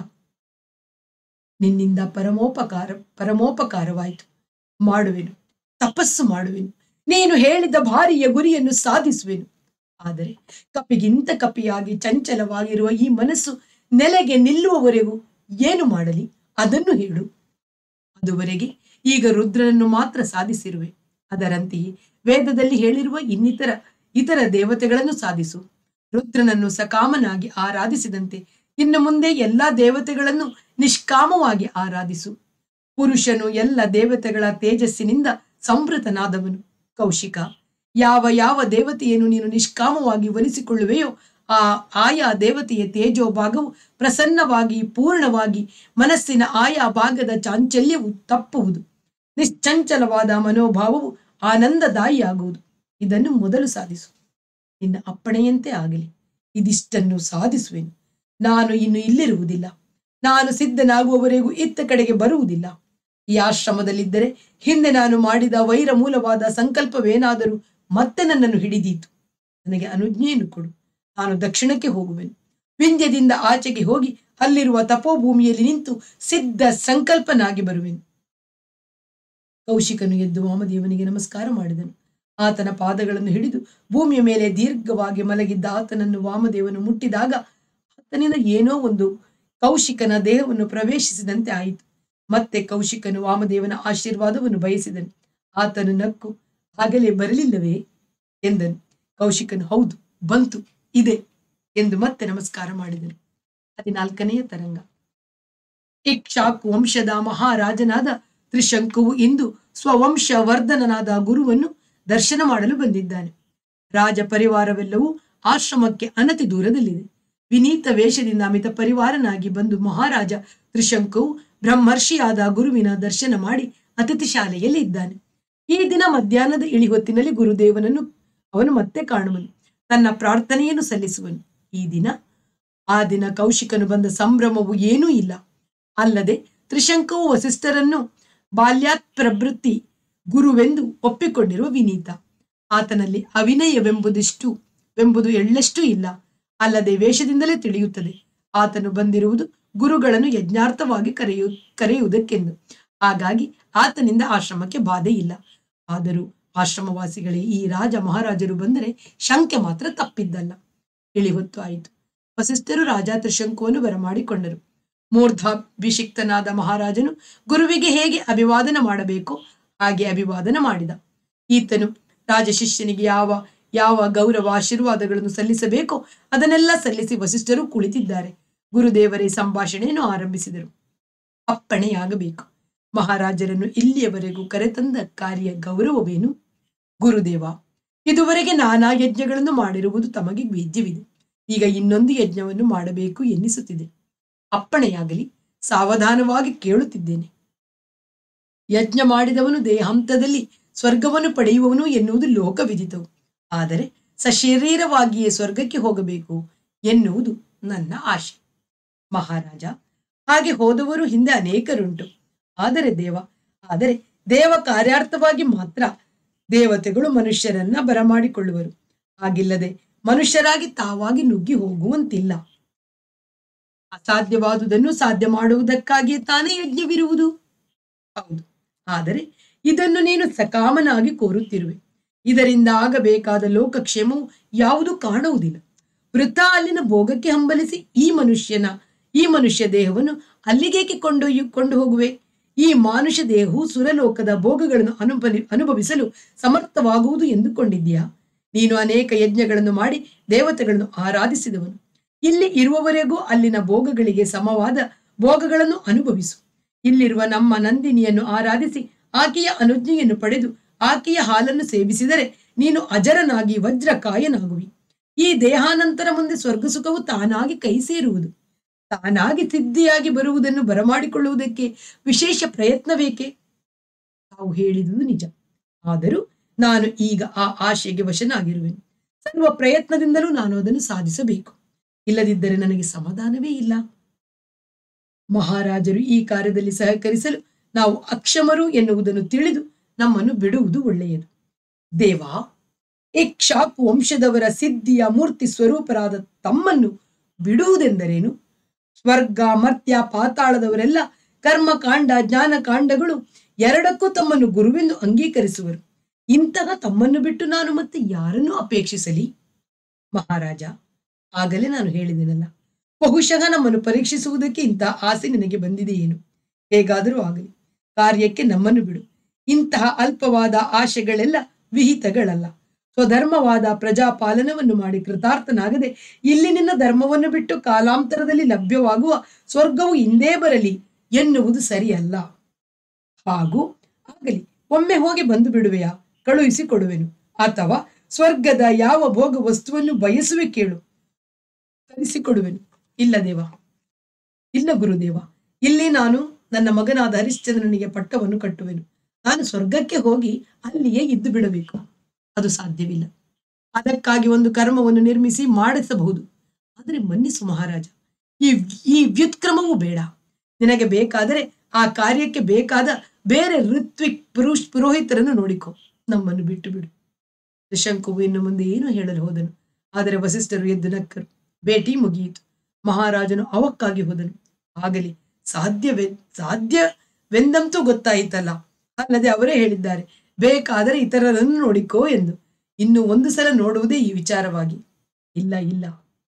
ನಿನ್ನಿಂದ ಪರಮೋಪಕಾರ ಪರಮೋಪಕಾರವಾಯಿತು ಮಾಡುವೆನು ತಪಸ್ಸು ಮಾಡುವೆನು ನೀನು ಹೇಳಿದ ಭಾರಿಯ ಗುರಿಯನ್ನು ಸಾಧಿಸುವೆನು ಆದರೆ ಕಪಿಗಿಂತ ಕಪಿಯಾಗಿ ಚಂಚಲವಾಗಿರುವ ಈ ಮನಸ್ಸು ನೆಲೆಗೆ ನಿಲ್ಲುವವರೆಗೂ ಏನು ಮಾಡಲಿ ಅದನ್ನು ಹೇಳು ಅದುವರೆಗೆ ಈಗ ರುದ್ರನನ್ನು ಮಾತ್ರ ಸಾಧಿಸಿರುವೆ ಅದರಂತೆಯೇ ವೇದದಲ್ಲಿ ಹೇಳಿರುವ ಇನ್ನಿತರ ಇತರ ದೇವತೆಗಳನ್ನು ಸಾಧಿಸು ರುದ್ರನನ್ನು ಸಕಾಮನಾಗಿ ಆರಾಧಿಸಿದಂತೆ ಇನ್ನು ಮುಂದೆ ಎಲ್ಲಾ ದೇವತೆಗಳನ್ನು ನಿಷ್ಕಾಮವಾಗಿ ಆರಾಧಿಸು ಪುರುಷನು ಎಲ್ಲ ದೇವತೆಗಳ ತೇಜಸ್ಸಿನಿಂದ ಸಂವೃತನಾದವನು ಕೌಶಿಕ ಯಾವ ಯಾವ ದೇವತೆಯನ್ನು ನೀನು ನಿಷ್ಕಾಮವಾಗಿ ಒಲಿಸಿಕೊಳ್ಳುವೆಯೋ ಆ ಆಯಾ ದೇವತೆಯ ತೇಜೋ ಭಾಗವು ಪ್ರಸನ್ನವಾಗಿ ಪೂರ್ಣವಾಗಿ ಮನಸ್ಸಿನ ಆಯಾ ಭಾಗದ ಚಾಂಚಲ್ಯವು ತಪ್ಪುವುದು ನಿಶ್ಚಂಚಲವಾದ ಮನೋಭಾವವು ಆನಂದದಾಯಿಯಾಗುವುದು ಇದನ್ನು ಮೊದಲು ಸಾಧಿಸು ನಿನ್ನ ಅಪ್ಪಣೆಯಂತೆ ಆಗಲಿ ಇದಿಷ್ಟನ್ನು ಸಾಧಿಸುವೆನು ನಾನು ಇನ್ನು ಇಲ್ಲಿರುವುದಿಲ್ಲ ನಾನು ಸಿದ್ಧನಾಗುವವರೆಗೂ ಇತ್ತ ಕಡೆಗೆ ಬರುವುದಿಲ್ಲ ಈ ಆಶ್ರಮದಲ್ಲಿದ್ದರೆ ಹಿಂದೆ ನಾನು ಮಾಡಿದ ವೈರ ಮೂಲವಾದ ಸಂಕಲ್ಪವೇನಾದರೂ ಮತ್ತೆ ನನ್ನನ್ನು ಹಿಡಿದೀತು ನನಗೆ ಅನುಜ್ಞೆಯನ್ನು ಕೊಡು ನಾನು ದಕ್ಷಿಣಕ್ಕೆ ಹೋಗುವೆನು ವಿಂಧ್ಯದಿಂದ ಆಚೆಗೆ ಹೋಗಿ ಅಲ್ಲಿರುವ ತಪೋಭೂಮಿಯಲ್ಲಿ ನಿಂತು ಸಿದ್ಧ ಸಂಕಲ್ಪನಾಗಿ ಬರುವೆನು ಕೌಶಿಕನು ಎದ್ದು ವಾಮದೇವನಿಗೆ ನಮಸ್ಕಾರ ಮಾಡಿದನು ಆತನ ಪಾದಗಳನ್ನು ಹಿಡಿದು ಭೂಮಿಯ ಮೇಲೆ ದೀರ್ಘವಾಗಿ ಮಲಗಿದ್ದ ಆತನನ್ನು ವಾಮದೇವನು ಮುಟ್ಟಿದಾಗ ಆತನಿಂದ ಏನೋ ಒಂದು ಕೌಶಿಕನ ದೇಹವನ್ನು ಪ್ರವೇಶಿಸಿದಂತೆ ಆಯಿತು ಮತ್ತೆ ಕೌಶಿಕನು ವಾಮದೇವನ ಆಶೀರ್ವಾದವನ್ನು ಬಯಸಿದನು ಆತನು ನಕ್ಕು ಆಗಲೇ ಬರಲಿಲ್ಲವೇ ಎಂದನು ಕೌಶಿಕನು ಹೌದು ಬಂತು ಇದೆ ಎಂದು ಮತ್ತೆ ನಮಸ್ಕಾರ ಮಾಡಿದನು ಹದಿನಾಲ್ಕನೆಯ ತರಂಗ ಇಕ್ಷಾಕ್ ವಂಶದ ಮಹಾರಾಜನಾದ ತ್ರಿಶಂಕುವು ಇಂದು ಸ್ವವಂಶ ವರ್ಧನನಾದ ಗುರುವನ್ನು ದರ್ಶನ ಮಾಡಲು ಬಂದಿದ್ದಾನೆ ರಾಜ ಪರಿವಾರವೆಲ್ಲವೂ ಆಶ್ರಮಕ್ಕೆ ಅನತಿ ದೂರದಲ್ಲಿದೆ ವಿನೀತ ವೇಷದಿಂದ ಅಮಿತ ಪರಿವಾರನಾಗಿ ಬಂದು ಮಹಾರಾಜ ತ್ರಿಶಂಕುವು ಬ್ರಹ್ಮರ್ಷಿಯಾದ ಗುರುವಿನ ದರ್ಶನ ಮಾಡಿ ಅತಿಥಿ ಶಾಲೆಯಲ್ಲಿ ಇದ್ದಾನೆ ಈ ದಿನ ಮಧ್ಯಾಹ್ನದ ಇಳಿಹೊತ್ತಿನಲ್ಲಿ ಗುರುದೇವನನ್ನು ಅವನು ಮತ್ತೆ ಕಾಣುವನು ತನ್ನ ಪ್ರಾರ್ಥನೆಯನ್ನು ಸಲ್ಲಿಸುವನು ಈ ದಿನ ಆ ದಿನ ಕೌಶಿಕನು ಬಂದ ಸಂಭ್ರಮವು ಏನೂ ಇಲ್ಲ ಅಲ್ಲದೆ ತ್ರಿಶಂಕವು ವಸಿಷ್ಠರನ್ನು ಬಾಲ್ಯಾತ್ ಪ್ರವೃತ್ತಿ ಗುರುವೆಂದು ಒಪ್ಪಿಕೊಂಡಿರುವ ವಿನೀತ ಆತನಲ್ಲಿ ಅವಿನಯವೆಂಬುದಿಷ್ಟು ವೆಂಬುದು ಎಳ್ಳಷ್ಟು ಇಲ್ಲ ಅಲ್ಲದೆ ವೇಷದಿಂದಲೇ ತಿಳಿಯುತ್ತದೆ ಆತನು ಬಂದಿರುವುದು ಗುರುಗಳನ್ನು ಯಜ್ಞಾರ್ಥವಾಗಿ ಕರೆಯು ಕರೆಯುವುದಕ್ಕೆಂದು ಹಾಗಾಗಿ ಆತನಿಂದ ಆಶ್ರಮಕ್ಕೆ ಬಾಧೆ ಇಲ್ಲ ಆದರೂ ಆಶ್ರಮವಾಸಿಗಳೇ ಈ ರಾಜ ಮಹಾರಾಜರು ಬಂದರೆ ಶಂಕೆ ಮಾತ್ರ ತಪ್ಪಿದ್ದಲ್ಲ ಇಳಿಹೊತ್ತು ಆಯಿತು ವಸಿಷ್ಠರು ರಾಜ ತ್ರಿಶಂಕುವನ್ನು ಬರಮಾಡಿಕೊಂಡರು ಮೂರ್ಧಾಭಿಷಿಕ್ತನಾದ ಮಹಾರಾಜನು ಗುರುವಿಗೆ ಹೇಗೆ ಅಭಿವಾದನ ಮಾಡಬೇಕೋ ಹಾಗೆ ಅಭಿವಾದನ ಮಾಡಿದ ಈತನು ರಾಜ ಶಿಷ್ಯನಿಗೆ ಯಾವ ಯಾವ ಗೌರವ ಆಶೀರ್ವಾದಗಳನ್ನು ಸಲ್ಲಿಸಬೇಕೋ ಅದನ್ನೆಲ್ಲ ಸಲ್ಲಿಸಿ ವಸಿಷ್ಠರು ಕುಳಿತಿದ್ದಾರೆ ಗುರುದೇವರೇ ಸಂಭಾಷಣೆಯನ್ನು ಆರಂಭಿಸಿದರು ಅಪ್ಪಣೆಯಾಗಬೇಕು ಮಹಾರಾಜರನ್ನು ಇಲ್ಲಿಯವರೆಗೂ ಕರೆತಂದ ಕಾರ್ಯ ಗೌರವವೇನು ಗುರುದೇವ ಇದುವರೆಗೆ ನಾನಾ ಯಜ್ಞಗಳನ್ನು ಮಾಡಿರುವುದು ತಮಗೆ ವೇದ್ಯವಿದೆ ಈಗ ಇನ್ನೊಂದು ಯಜ್ಞವನ್ನು ಮಾಡಬೇಕು ಎನ್ನಿಸುತ್ತಿದೆ ಅಪ್ಪಣೆಯಾಗಲಿ ಸಾವಧಾನವಾಗಿ ಕೇಳುತ್ತಿದ್ದೇನೆ ಯಜ್ಞ ಮಾಡಿದವನು ದೇಹಾಂತದಲ್ಲಿ ಸ್ವರ್ಗವನ್ನು ಪಡೆಯುವವನು ಎನ್ನುವುದು ಲೋಕವಿದಿತವು ಆದರೆ ಸಶರೀರವಾಗಿಯೇ ಸ್ವರ್ಗಕ್ಕೆ ಹೋಗಬೇಕು ಎನ್ನುವುದು ನನ್ನ ಆಶೆ ಮಹಾರಾಜ ಹಾಗೆ ಹೋದವರು ಹಿಂದೆ ಅನೇಕರುಂಟು ಆದರೆ ದೇವ ಆದರೆ ದೇವ ಕಾರ್ಯಾರ್ಥವಾಗಿ ಮಾತ್ರ ದೇವತೆಗಳು ಮನುಷ್ಯರನ್ನ ಬರಮಾಡಿಕೊಳ್ಳುವರು ಹಾಗಿಲ್ಲದೆ ಮನುಷ್ಯರಾಗಿ ತಾವಾಗಿ ನುಗ್ಗಿ ಹೋಗುವಂತಿಲ್ಲ ಅಸಾಧ್ಯವಾದುದನ್ನು ಸಾಧ್ಯ ಮಾಡುವುದಕ್ಕಾಗಿಯೇ ತಾನೇ ಯಜ್ಞವಿರುವುದು ಹೌದು ಆದರೆ ಇದನ್ನು ನೀನು ಸಕಾಮನಾಗಿ ಕೋರುತ್ತಿರುವೆ ಇದರಿಂದ ಆಗಬೇಕಾದ ಲೋಕಕ್ಷೇಮವು ಯಾವುದು ಕಾಣುವುದಿಲ್ಲ ವೃತ್ತ ಅಲ್ಲಿನ ಭೋಗಕ್ಕೆ ಹಂಬಲಿಸಿ ಈ ಮನುಷ್ಯನ ಈ ಮನುಷ್ಯ ದೇಹವನ್ನು ಅಲ್ಲಿಗೇಕೆ ಕೊಂಡೊಯ್ಯು ಕೊಂಡು ಹೋಗುವೆ ಈ ಮಾನುಷ ದೇಹವು ಸುರಲೋಕದ ಭೋಗಗಳನ್ನು ಅನುಭವಿ ಅನುಭವಿಸಲು ಸಮರ್ಥವಾಗುವುದು ಎಂದುಕೊಂಡಿದ್ದೀಯಾ ನೀನು ಅನೇಕ ಯಜ್ಞಗಳನ್ನು ಮಾಡಿ ದೇವತೆಗಳನ್ನು ಆರಾಧಿಸಿದವನು ಇಲ್ಲಿ ಇರುವವರೆಗೂ ಅಲ್ಲಿನ ಭೋಗಗಳಿಗೆ ಸಮವಾದ ಭೋಗಗಳನ್ನು ಅನುಭವಿಸು ಇಲ್ಲಿರುವ ನಮ್ಮ ನಂದಿನಿಯನ್ನು ಆರಾಧಿಸಿ ಆಕೆಯ ಅನುಜ್ಞೆಯನ್ನು ಪಡೆದು ಆಕೆಯ ಹಾಲನ್ನು ಸೇವಿಸಿದರೆ ನೀನು ಅಜರನಾಗಿ ವಜ್ರಕಾಯನಾಗುವಿ ಈ ದೇಹಾನಂತರ ಮುಂದೆ ಸ್ವರ್ಗ ಸುಖವು ತಾನಾಗಿ ಕೈ ಸೇರುವುದು ತಾನಾಗಿ ಸಿದ್ಧಿಯಾಗಿ ಬರುವುದನ್ನು ಬರಮಾಡಿಕೊಳ್ಳುವುದಕ್ಕೆ ವಿಶೇಷ ಪ್ರಯತ್ನವೇಕೆ ತಾವು ಹೇಳಿದುದು ನಿಜ ಆದರೂ ನಾನು ಈಗ ಆ ಆಶೆಗೆ ವಶನಾಗಿರುವೆನು ಸರ್ವ ಪ್ರಯತ್ನದಿಂದಲೂ ನಾನು ಅದನ್ನು ಸಾಧಿಸಬೇಕು ಇಲ್ಲದಿದ್ದರೆ ನನಗೆ ಸಮಾಧಾನವೇ ಇಲ್ಲ ಮಹಾರಾಜರು ಈ ಕಾರ್ಯದಲ್ಲಿ ಸಹಕರಿಸಲು ನಾವು ಅಕ್ಷಮರು ಎನ್ನುವುದನ್ನು ತಿಳಿದು ನಮ್ಮನ್ನು ಬಿಡುವುದು ಒಳ್ಳೆಯದು ದೇವಾ ಇಕ್ಷಾಕು ವಂಶದವರ ಸಿದ್ಧಿಯ ಮೂರ್ತಿ ಸ್ವರೂಪರಾದ ತಮ್ಮನ್ನು ಬಿಡುವುದೆಂದರೇನು ಸ್ವರ್ಗ ಮರ್ತ್ಯ ಪಾತಾಳದವರೆಲ್ಲ ಕರ್ಮಕಾಂಡ ಜ್ಞಾನಕಾಂಡಗಳು ಎರಡಕ್ಕೂ ತಮ್ಮನ್ನು ಗುರುವೆಂದು ಅಂಗೀಕರಿಸುವರು ಇಂತಹ ತಮ್ಮನ್ನು ಬಿಟ್ಟು ನಾನು ಮತ್ತೆ ಯಾರನ್ನು ಅಪೇಕ್ಷಿಸಲಿ ಮಹಾರಾಜ ಆಗಲೇ ನಾನು ಹೇಳಿದೆನಲ್ಲ ಬಹುಶಃ ನಮ್ಮನ್ನು ಪರೀಕ್ಷಿಸುವುದಕ್ಕೆ ಇಂತಹ ಆಸೆ ನಿನಗೆ ಬಂದಿದೆಯೇನು ಹೇಗಾದರೂ ಆಗಲಿ ಕಾರ್ಯಕ್ಕೆ ನಮ್ಮನ್ನು ಬಿಡು ಇಂತಹ ಅಲ್ಪವಾದ ಆಶೆಗಳೆಲ್ಲ ವಿಹಿತಗಳಲ್ಲ ಸ್ವಧರ್ಮವಾದ ಪ್ರಜಾಪಾಲನವನ್ನು ಮಾಡಿ ಕೃತಾರ್ಥನಾಗದೆ ಇಲ್ಲಿ ನಿನ್ನ ಧರ್ಮವನ್ನು ಬಿಟ್ಟು ಕಾಲಾಂತರದಲ್ಲಿ ಲಭ್ಯವಾಗುವ ಸ್ವರ್ಗವು ಹಿಂದೇ ಬರಲಿ ಎನ್ನುವುದು ಸರಿಯಲ್ಲ ಹಾಗೂ ಆಗಲಿ ಒಮ್ಮೆ ಹೋಗಿ ಬಂದು ಬಿಡುವೆಯಾ ಕಳುಹಿಸಿ ಕೊಡುವೆನು ಅಥವಾ ಸ್ವರ್ಗದ ಯಾವ ಭೋಗ ವಸ್ತುವನ್ನು ಬಯಸುವೆ ಕೇಳು ತರಿಸಿಕೊಡುವೆನು ಇಲ್ಲ ದೇವ ಇಲ್ಲ ಗುರುದೇವ ಇಲ್ಲಿ ನಾನು ನನ್ನ ಮಗನಾದ ಹರಿಶ್ಚಂದ್ರನಿಗೆ ಪಟ್ಟವನ್ನು ಕಟ್ಟುವೆನು ನಾನು ಸ್ವರ್ಗಕ್ಕೆ ಹೋಗಿ ಅಲ್ಲಿಯೇ ಇದ್ದು ಬಿಡಬೇಕು ಅದು ಸಾಧ್ಯವಿಲ್ಲ ಅದಕ್ಕಾಗಿ ಒಂದು ಕರ್ಮವನ್ನು ನಿರ್ಮಿಸಿ ಮಾಡಿಸಬಹುದು ಆದರೆ ಮನ್ನಿಸು ಮಹಾರಾಜ ಈ ಈ ವ್ಯುತ್ಕ್ರಮವೂ ಬೇಡ ನಿನಗೆ ಬೇಕಾದರೆ ಆ ಕಾರ್ಯಕ್ಕೆ ಬೇಕಾದ ಬೇರೆ ಋತ್ವಿಕ್ ಪುರುಷ್ ಪುರೋಹಿತರನ್ನು ನೋಡಿಕೊ ನಮ್ಮನ್ನು ಬಿಟ್ಟು ಬಿಡು ತ್ರಿಶಂಕುವು ಇನ್ನು ಮುಂದೆ ಏನು ಹೇಳಲು ಹೋದನು ಆದರೆ ವಸಿಷ್ಠರು ಎದ್ದು ನಕ್ಕರು ಭೇಟಿ ಮುಗಿಯಿತು ಮಹಾರಾಜನು ಅವಕ್ಕಾಗಿ ಹೋದನು ಆಗಲಿ ಸಾಧ್ಯವೇ ಸಾಧ್ಯವೆಂದಂತೂ ಗೊತ್ತಾಯಿತಲ್ಲ ಅಲ್ಲದೆ ಅವರೇ ಹೇಳಿದ್ದಾರೆ ಬೇಕಾದರೆ ಇತರರನ್ನು ನೋಡಿಕೋ ಎಂದು ಇನ್ನು ಒಂದು ಸಲ ನೋಡುವುದೇ ಈ ವಿಚಾರವಾಗಿ ಇಲ್ಲ ಇಲ್ಲ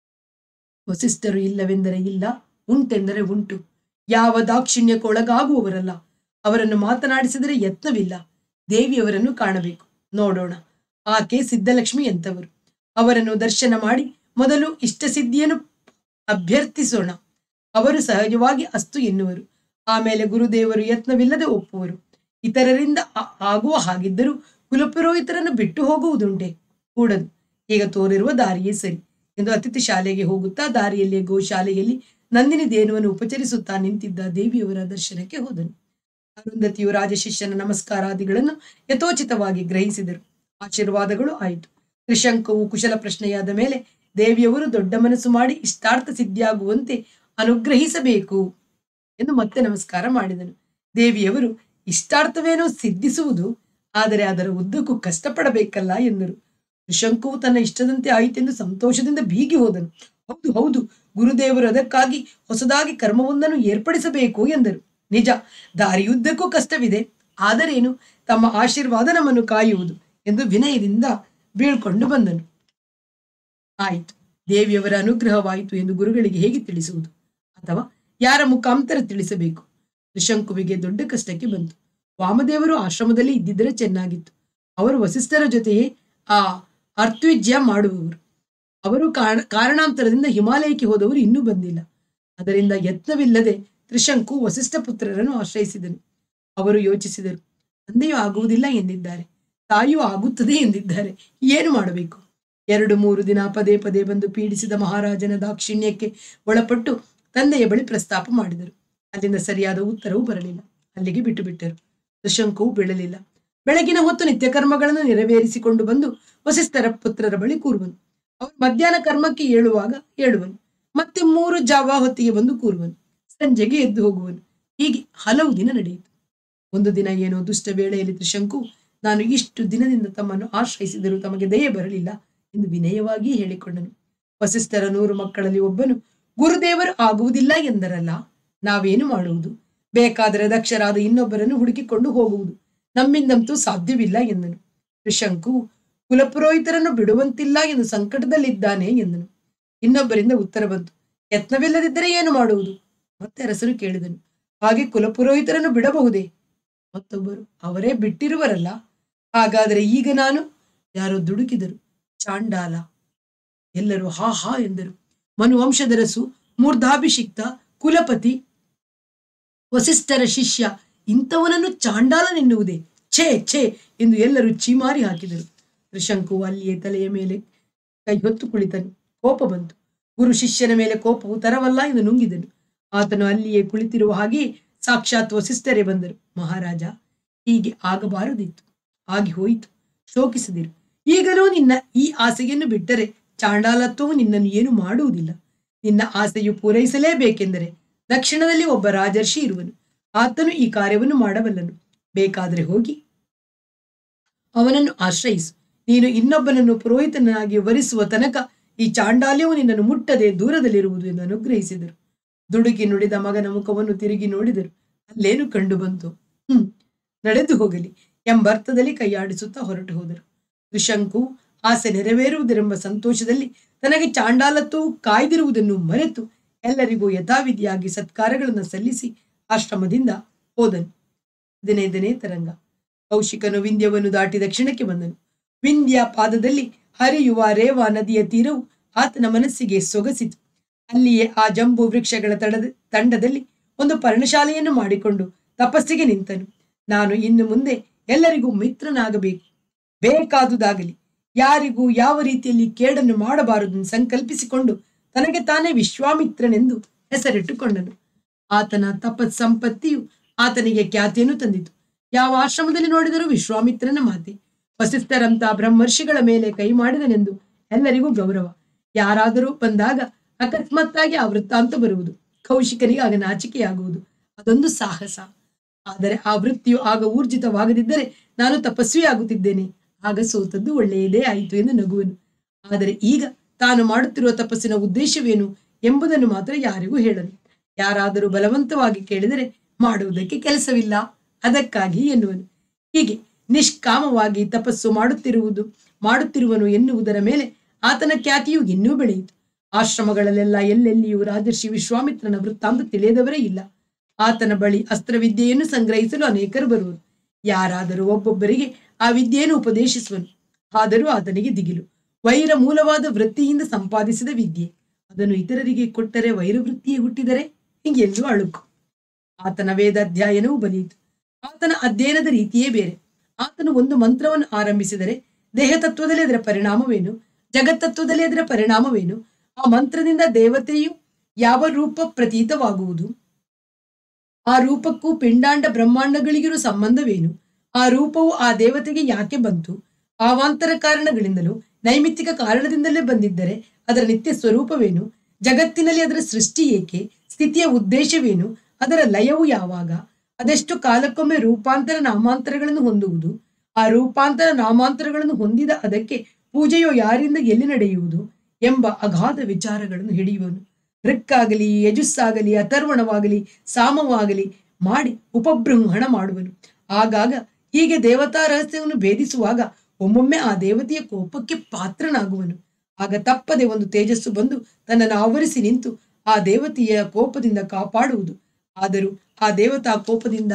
ವಸಿಷ್ಠರು ಇಲ್ಲವೆಂದರೆ ಇಲ್ಲ ಉಂಟೆಂದರೆ ಉಂಟು ಯಾವ ದಾಕ್ಷಿಣ್ಯಕ್ಕೆ ಒಳಗಾಗುವವರಲ್ಲ ಅವರನ್ನು ಮಾತನಾಡಿಸಿದರೆ ಯತ್ನವಿಲ್ಲ ದೇವಿಯವರನ್ನು ಕಾಣಬೇಕು ನೋಡೋಣ ಆಕೆ ಸಿದ್ಧಲಕ್ಷ್ಮಿ ಎಂತವರು ಅವರನ್ನು ದರ್ಶನ ಮಾಡಿ ಮೊದಲು ಇಷ್ಟಸಿದ್ಧಿಯನ್ನು ಅಭ್ಯರ್ಥಿಸೋಣ ಅವರು ಸಹಜವಾಗಿ ಅಸ್ತು ಎನ್ನುವರು ಆಮೇಲೆ ಗುರುದೇವರು ಯತ್ನವಿಲ್ಲದೆ ಒಪ್ಪುವರು ಇತರರಿಂದ ಆ- ಆಗುವ ಹಾಗಿದ್ದರೂ ಕುಲಪುರೋಹಿತರನ್ನು ಬಿಟ್ಟು ಹೋಗುವುದುಂಟೆ ಕೂಡದು ಈಗ ತೋರಿರುವ ದಾರಿಯೇ ಸರಿ ಎಂದು ಅತಿಥಿ ಶಾಲೆಗೆ ಹೋಗುತ್ತಾ ದಾರಿಯಲ್ಲಿ ಗೋಶಾಲೆಯಲ್ಲಿ ನಂದಿನಿ ದೇನುವನ್ನು ಉಪಚರಿಸುತ್ತಾ ನಿಂತಿದ್ದ ದೇವಿಯವರ ದರ್ಶನಕ್ಕೆ ಹೋದನು ಅರುಂಧತಿಯು ರಾಜಶಿಷ್ಯನ ನಮಸ್ಕಾರಾದಿಗಳನ್ನು ಯಥೋಚಿತವಾಗಿ ಗ್ರಹಿಸಿದರು ಆಶೀರ್ವಾದಗಳು ಆಯಿತು ತ್ರಿಶಂಕವು ಕುಶಲ ಪ್ರಶ್ನೆಯಾದ ಮೇಲೆ ದೇವಿಯವರು ದೊಡ್ಡ ಮನಸ್ಸು ಮಾಡಿ ಇಷ್ಟಾರ್ಥ ಸಿದ್ಧಿಯಾಗುವಂತೆ ಅನುಗ್ರಹಿಸಬೇಕು ಎಂದು ಮತ್ತೆ ನಮಸ್ಕಾರ ಮಾಡಿದನು ದೇವಿಯವರು ಇಷ್ಟಾರ್ಥವೇನೋ ಸಿದ್ಧಿಸುವುದು ಆದರೆ ಅದರ ಉದ್ದಕ್ಕೂ ಕಷ್ಟಪಡಬೇಕಲ್ಲ ಎಂದರು ತ್ರಿಶಂಕುವು ತನ್ನ ಇಷ್ಟದಂತೆ ಆಯಿತೆಂದು ಸಂತೋಷದಿಂದ ಬೀಗಿ ಹೋದನು ಹೌದು ಹೌದು ಗುರುದೇವರು ಅದಕ್ಕಾಗಿ ಹೊಸದಾಗಿ ಕರ್ಮವೊಂದನ್ನು ಏರ್ಪಡಿಸಬೇಕು ಎಂದರು ನಿಜ ದಾರಿಯುದ್ದಕ್ಕೂ ಕಷ್ಟವಿದೆ ಆದರೇನು ತಮ್ಮ ಆಶೀರ್ವಾದ ನಮ್ಮನ್ನು ಕಾಯುವುದು ಎಂದು ವಿನಯದಿಂದ ಬೀಳ್ಕೊಂಡು ಬಂದನು ಆಯಿತು ದೇವಿಯವರ ಅನುಗ್ರಹವಾಯಿತು ಎಂದು ಗುರುಗಳಿಗೆ ಹೇಗೆ ತಿಳಿಸುವುದು ಅಥವಾ ಯಾರ ಮುಖಾಂತರ ತಿಳಿಸಬೇಕು ತ್ರಿಶಂಕುವಿಗೆ ದೊಡ್ಡ ಕಷ್ಟಕ್ಕೆ ಬಂತು ವಾಮದೇವರು ಆಶ್ರಮದಲ್ಲಿ ಇದ್ದಿದ್ದರೆ ಚೆನ್ನಾಗಿತ್ತು ಅವರು ವಸಿಷ್ಠರ ಜೊತೆಯೇ ಆ ಅರ್ಥವಿಜ್ಯ ಮಾಡುವವರು ಅವರು ಕಾರಣ ಕಾರಣಾಂತರದಿಂದ ಹಿಮಾಲಯಕ್ಕೆ ಹೋದವರು ಇನ್ನೂ ಬಂದಿಲ್ಲ ಅದರಿಂದ ಯತ್ನವಿಲ್ಲದೆ ತ್ರಿಶಂಕು ವಸಿಷ್ಠ ಪುತ್ರರನ್ನು ಆಶ್ರಯಿಸಿದನು ಅವರು ಯೋಚಿಸಿದರು ತಂದೆಯೂ ಆಗುವುದಿಲ್ಲ ಎಂದಿದ್ದಾರೆ ತಾಯಿಯೂ ಆಗುತ್ತದೆ ಎಂದಿದ್ದಾರೆ ಏನು ಮಾಡಬೇಕು ಎರಡು ಮೂರು ದಿನ ಪದೇ ಪದೇ ಬಂದು ಪೀಡಿಸಿದ ಮಹಾರಾಜನ ದಾಕ್ಷಿಣ್ಯಕ್ಕೆ ಒಳಪಟ್ಟು ತಂದೆಯ ಬಳಿ ಪ್ರಸ್ತಾಪ ಮಾಡಿದರು ಅಲ್ಲಿಂದ ಸರಿಯಾದ ಉತ್ತರವೂ ಬರಲಿಲ್ಲ ಅಲ್ಲಿಗೆ ಬಿಟ್ಟು ಬಿಟ್ಟರು ತ್ರಿಶಂಕುವು ಬೀಳಲಿಲ್ಲ ಬೆಳಗಿನ ಹೊತ್ತು ನಿತ್ಯ ಕರ್ಮಗಳನ್ನು ನೆರವೇರಿಸಿಕೊಂಡು ಬಂದು ವಸಿಷ್ಠರ ಪುತ್ರರ ಬಳಿ ಕೂರುವನು ಅವರು ಮಧ್ಯಾಹ್ನ ಕರ್ಮಕ್ಕೆ ಏಳುವಾಗ ಏಳುವನು ಮತ್ತೆ ಮೂರು ಜಾವ ಹೊತ್ತಿಗೆ ಬಂದು ಕೂರುವನು ಸಂಜೆಗೆ ಎದ್ದು ಹೋಗುವನು ಹೀಗೆ ಹಲವು ದಿನ ನಡೆಯಿತು ಒಂದು ದಿನ ಏನೋ ದುಷ್ಟ ವೇಳೆಯಲ್ಲಿ ತ್ರಿಶಂಕು ನಾನು ಇಷ್ಟು ದಿನದಿಂದ ತಮ್ಮನ್ನು ಆಶ್ರಯಿಸಿದರೂ ತಮಗೆ ದಯೆ ಬರಲಿಲ್ಲ ಎಂದು ವಿನಯವಾಗಿ ಹೇಳಿಕೊಂಡನು ವಸಿಷ್ಠರ ನೂರು ಮಕ್ಕಳಲ್ಲಿ ಒಬ್ಬನು ಗುರುದೇವರು ಆಗುವುದಿಲ್ಲ ಎಂದರಲ್ಲ ನಾವೇನು ಮಾಡುವುದು ಬೇಕಾದರೆ ದಕ್ಷರಾದ ಇನ್ನೊಬ್ಬರನ್ನು ಹುಡುಕಿಕೊಂಡು ಹೋಗುವುದು ನಮ್ಮಿಂದಂತೂ ಸಾಧ್ಯವಿಲ್ಲ ಎಂದನು ತ್ರಿಶಂಕು ಕುಲಪುರೋಹಿತರನ್ನು ಬಿಡುವಂತಿಲ್ಲ ಎಂದು ಸಂಕಟದಲ್ಲಿದ್ದಾನೆ ಎಂದನು ಇನ್ನೊಬ್ಬರಿಂದ ಉತ್ತರ ಬಂತು ಯತ್ನವಿಲ್ಲದಿದ್ದರೆ ಏನು ಮಾಡುವುದು ಮತ್ತೆ ಅರಸರು ಕೇಳಿದನು ಹಾಗೆ ಕುಲಪುರೋಹಿತರನ್ನು ಬಿಡಬಹುದೇ ಮತ್ತೊಬ್ಬರು ಅವರೇ ಬಿಟ್ಟಿರುವರಲ್ಲ ಹಾಗಾದರೆ ಈಗ ನಾನು ಯಾರೋ ದುಡುಕಿದರು ಚಾಂಡಾಲ ಎಲ್ಲರೂ ಹಾ ಹಾ ಎಂದರು ಮನುವಂಶದರಸು ಮೂರ್ಧಾಭಿಷಿಕ್ತ ಕುಲಪತಿ ವಸಿಷ್ಠರ ಶಿಷ್ಯ ಇಂಥವನನ್ನು ಚಾಂಡಾಲನೆನ್ನುವುದೇ ಛೇ ಛೇ ಎಂದು ಎಲ್ಲರೂ ಚೀಮಾರಿ ಹಾಕಿದರು ತ್ರಿಶಂಕು ಅಲ್ಲಿಯೇ ತಲೆಯ ಮೇಲೆ ಕೈ ಹೊತ್ತು ಕುಳಿತನು ಕೋಪ ಬಂತು ಗುರು ಶಿಷ್ಯನ ಮೇಲೆ ಕೋಪವು ತರವಲ್ಲ ಎಂದು ನುಂಗಿದನು ಆತನು ಅಲ್ಲಿಯೇ ಕುಳಿತಿರುವ ಹಾಗೆ ಸಾಕ್ಷಾತ್ ವಸಿಷ್ಠರೇ ಬಂದರು ಮಹಾರಾಜ ಹೀಗೆ ಆಗಬಾರದಿತ್ತು ಆಗಿ ಹೋಯಿತು ಶೋಕಿಸದಿರು ಈಗಲೂ ನಿನ್ನ ಈ ಆಸೆಯನ್ನು ಬಿಟ್ಟರೆ ಚಾಂಡಾಲತ್ವವು ನಿನ್ನನ್ನು ಏನು ಮಾಡುವುದಿಲ್ಲ ನಿನ್ನ ಆಸೆಯು ಪೂರೈಸಲೇಬೇಕೆಂದರೆ ದಕ್ಷಿಣದಲ್ಲಿ ಒಬ್ಬ ರಾಜರ್ಷಿ ಇರುವನು ಆತನು ಈ ಕಾರ್ಯವನ್ನು ಮಾಡಬಲ್ಲನು ಬೇಕಾದರೆ ಹೋಗಿ ಅವನನ್ನು ಆಶ್ರಯಿಸು ನೀನು ಇನ್ನೊಬ್ಬನನ್ನು ಪುರೋಹಿತನಾಗಿ ವರಿಸುವ ತನಕ ಈ ಚಾಂಡಾಲ್ಯವು ನಿನ್ನನ್ನು ಮುಟ್ಟದೆ ದೂರದಲ್ಲಿರುವುದು ಎಂದು ಅನುಗ್ರಹಿಸಿದರು ದುಡುಕಿ ನುಡಿದ ಮಗನ ಮುಖವನ್ನು ತಿರುಗಿ ನೋಡಿದರು ಅಲ್ಲೇನು ಕಂಡು ಬಂತು ಹ್ಮ್ ನಡೆದು ಹೋಗಲಿ ಎಂಬರ್ಥದಲ್ಲಿ ಕೈಯಾಡಿಸುತ್ತಾ ಹೊರಟು ಹೋದರು ತ್ರಿಶಂಕು ಆಸೆ ನೆರವೇರುವುದರೆಂಬ ಸಂತೋಷದಲ್ಲಿ ತನಗೆ ಚಾಂಡಾಲತ್ವವು ಕಾಯ್ದಿರುವುದನ್ನು ಮರೆತು ಎಲ್ಲರಿಗೂ ಯಥಾವಿಧಿಯಾಗಿ ಸತ್ಕಾರಗಳನ್ನು ಸಲ್ಲಿಸಿ ಆಶ್ರಮದಿಂದ ಹೋದನು ಹದಿನೈದನೇ ತರಂಗ ಕೌಶಿಕನು ವಿಂಧ್ಯವನ್ನು ದಾಟಿ ದಕ್ಷಿಣಕ್ಕೆ ಬಂದನು ವಿಂಧ್ಯ ಪಾದದಲ್ಲಿ ಹರಿಯುವ ರೇವಾ ನದಿಯ ತೀರವು ಆತನ ಮನಸ್ಸಿಗೆ ಸೊಗಸಿತು ಅಲ್ಲಿಯೇ ಆ ಜಂಬು ವೃಕ್ಷಗಳ ತಡದ ತಂಡದಲ್ಲಿ ಒಂದು ಪರ್ಣಶಾಲೆಯನ್ನು ಮಾಡಿಕೊಂಡು ತಪಸ್ಸಿಗೆ ನಿಂತನು ನಾನು ಇನ್ನು ಮುಂದೆ ಎಲ್ಲರಿಗೂ ಮಿತ್ರನಾಗಬೇಕು ಬೇಕಾದುದಾಗಲಿ ಯಾರಿಗೂ ಯಾವ ರೀತಿಯಲ್ಲಿ ಕೇಡನ್ನು ಮಾಡಬಾರದು ಸಂಕಲ್ಪಿಸಿಕೊಂಡು ತನಗೆ ತಾನೇ ವಿಶ್ವಾಮಿತ್ರನೆಂದು ಹೆಸರಿಟ್ಟುಕೊಂಡನು ಆತನ ತಪತ್ ಸಂಪತ್ತಿಯು ಆತನಿಗೆ ಖ್ಯಾತಿಯನ್ನು ತಂದಿತು ಯಾವ ಆಶ್ರಮದಲ್ಲಿ ನೋಡಿದರೂ ವಿಶ್ವಾಮಿತ್ರನ ಮಾತೆ ವಸಿಷ್ಠರಂತ ಬ್ರಹ್ಮರ್ಷಿಗಳ ಮೇಲೆ ಕೈ ಮಾಡಿದನೆಂದು ಎಲ್ಲರಿಗೂ ಗೌರವ ಯಾರಾದರೂ ಬಂದಾಗ ಅಕಸ್ಮಾತ್ತಾಗಿ ಆ ವೃತ್ತಾಂತ ಬರುವುದು ಕೌಶಿಕನಿಗೆ ಆಗ ನಾಚಿಕೆಯಾಗುವುದು ಅದೊಂದು ಸಾಹಸ ಆದರೆ ಆ ವೃತ್ತಿಯು ಆಗ ಊರ್ಜಿತವಾಗದಿದ್ದರೆ ನಾನು ತಪಸ್ವಿ ಆಗುತ್ತಿದ್ದೇನೆ ಆಗ ಸೋತದ್ದು ಒಳ್ಳೆಯದೇ ಆಯಿತು ಎಂದು ನಗುವನು ಆದರೆ ಈಗ ತಾನು ಮಾಡುತ್ತಿರುವ ತಪಸ್ಸಿನ ಉದ್ದೇಶವೇನು ಎಂಬುದನ್ನು ಮಾತ್ರ ಯಾರಿಗೂ ಹೇಳನು ಯಾರಾದರೂ ಬಲವಂತವಾಗಿ ಕೇಳಿದರೆ ಮಾಡುವುದಕ್ಕೆ ಕೆಲಸವಿಲ್ಲ ಅದಕ್ಕಾಗಿ ಎನ್ನುವನು ಹೀಗೆ ನಿಷ್ಕಾಮವಾಗಿ ತಪಸ್ಸು ಮಾಡುತ್ತಿರುವುದು ಮಾಡುತ್ತಿರುವನು ಎನ್ನುವುದರ ಮೇಲೆ ಆತನ ಖ್ಯಾತಿಯು ಇನ್ನೂ ಬೆಳೆಯಿತು ಆಶ್ರಮಗಳಲ್ಲೆಲ್ಲ ಎಲ್ಲೆಲ್ಲಿಯೂ ರಾಜರ್ಷಿ ವಿಶ್ವಾಮಿತ್ರನ ವೃತ್ತಾಂತ ತಿಳಿಯದವರೇ ಇಲ್ಲ ಆತನ ಬಳಿ ಅಸ್ತ್ರವಿದ್ಯೆಯನ್ನು ಸಂಗ್ರಹಿಸಲು ಅನೇಕರು ಬರುವರು ಯಾರಾದರೂ ಒಬ್ಬೊಬ್ಬರಿಗೆ ಆ ವಿದ್ಯೆಯನ್ನು ಉಪದೇಶಿಸುವನು ಆದರೂ ಆತನಿಗೆ ದಿಗಿಲು ವೈರ ಮೂಲವಾದ ವೃತ್ತಿಯಿಂದ ಸಂಪಾದಿಸಿದ ವಿದ್ಯೆ ಅದನ್ನು ಇತರರಿಗೆ ಕೊಟ್ಟರೆ ವೈರವೃತ್ತಿಯೇ ಹುಟ್ಟಿದರೆ ಹಿಂಗೆಲ್ಲೂ ಅಳುಕು ಆತನ ವೇದಾಧ್ಯಯನವೂ ಬಲಿಯಿತು ಆತನ ಅಧ್ಯಯನದ ರೀತಿಯೇ ಬೇರೆ ಆತನು ಒಂದು ಮಂತ್ರವನ್ನು ಆರಂಭಿಸಿದರೆ ದೇಹತತ್ವದಲ್ಲಿ ಅದರ ಪರಿಣಾಮವೇನು ಜಗತ್ತತ್ವದಲ್ಲಿ ಅದರ ಪರಿಣಾಮವೇನು ಆ ಮಂತ್ರದಿಂದ ದೇವತೆಯು ಯಾವ ರೂಪ ಪ್ರತೀತವಾಗುವುದು ಆ ರೂಪಕ್ಕೂ ಪಿಂಡಾಂಡ ಬ್ರಹ್ಮಾಂಡಗಳಿಗಿರುವ ಸಂಬಂಧವೇನು ಆ ರೂಪವು ಆ ದೇವತೆಗೆ ಯಾಕೆ ಬಂತು ಆವಾಂತರ ಕಾರಣಗಳಿಂದಲೂ ನೈಮಿತ್ತಿಕ ಕಾರಣದಿಂದಲೇ ಬಂದಿದ್ದರೆ ಅದರ ನಿತ್ಯ ಸ್ವರೂಪವೇನು ಜಗತ್ತಿನಲ್ಲಿ ಅದರ ಸೃಷ್ಟಿ ಏಕೆ ಸ್ಥಿತಿಯ ಉದ್ದೇಶವೇನು ಅದರ ಲಯವು ಯಾವಾಗ ಅದೆಷ್ಟು ಕಾಲಕ್ಕೊಮ್ಮೆ ರೂಪಾಂತರ ನಾಮಾಂತರಗಳನ್ನು ಹೊಂದುವುದು ಆ ರೂಪಾಂತರ ನಾಮಾಂತರಗಳನ್ನು ಹೊಂದಿದ ಅದಕ್ಕೆ ಪೂಜೆಯು ಯಾರಿಂದ ಎಲ್ಲಿ ನಡೆಯುವುದು ಎಂಬ ಅಗಾಧ ವಿಚಾರಗಳನ್ನು ಹಿಡಿಯುವನು ಋಕ್ಕಾಗಲಿ ಯಜುಸ್ಸಾಗಲಿ ಅಥರ್ವಣವಾಗಲಿ ಸಾಮವಾಗಲಿ ಮಾಡಿ ಉಪಬೃಂಹಣ ಮಾಡುವನು ಆಗಾಗ ಹೀಗೆ ದೇವತಾ ರಹಸ್ಯವನ್ನು ಭೇದಿಸುವಾಗ ಒಮ್ಮೊಮ್ಮೆ ಆ ದೇವತೆಯ ಕೋಪಕ್ಕೆ ಪಾತ್ರನಾಗುವನು ಆಗ ತಪ್ಪದೆ ಒಂದು ತೇಜಸ್ಸು ಬಂದು ತನ್ನನ್ನು ಆವರಿಸಿ ನಿಂತು ಆ ದೇವತೆಯ ಕೋಪದಿಂದ ಕಾಪಾಡುವುದು ಆದರೂ ಆ ದೇವತಾ ಕೋಪದಿಂದ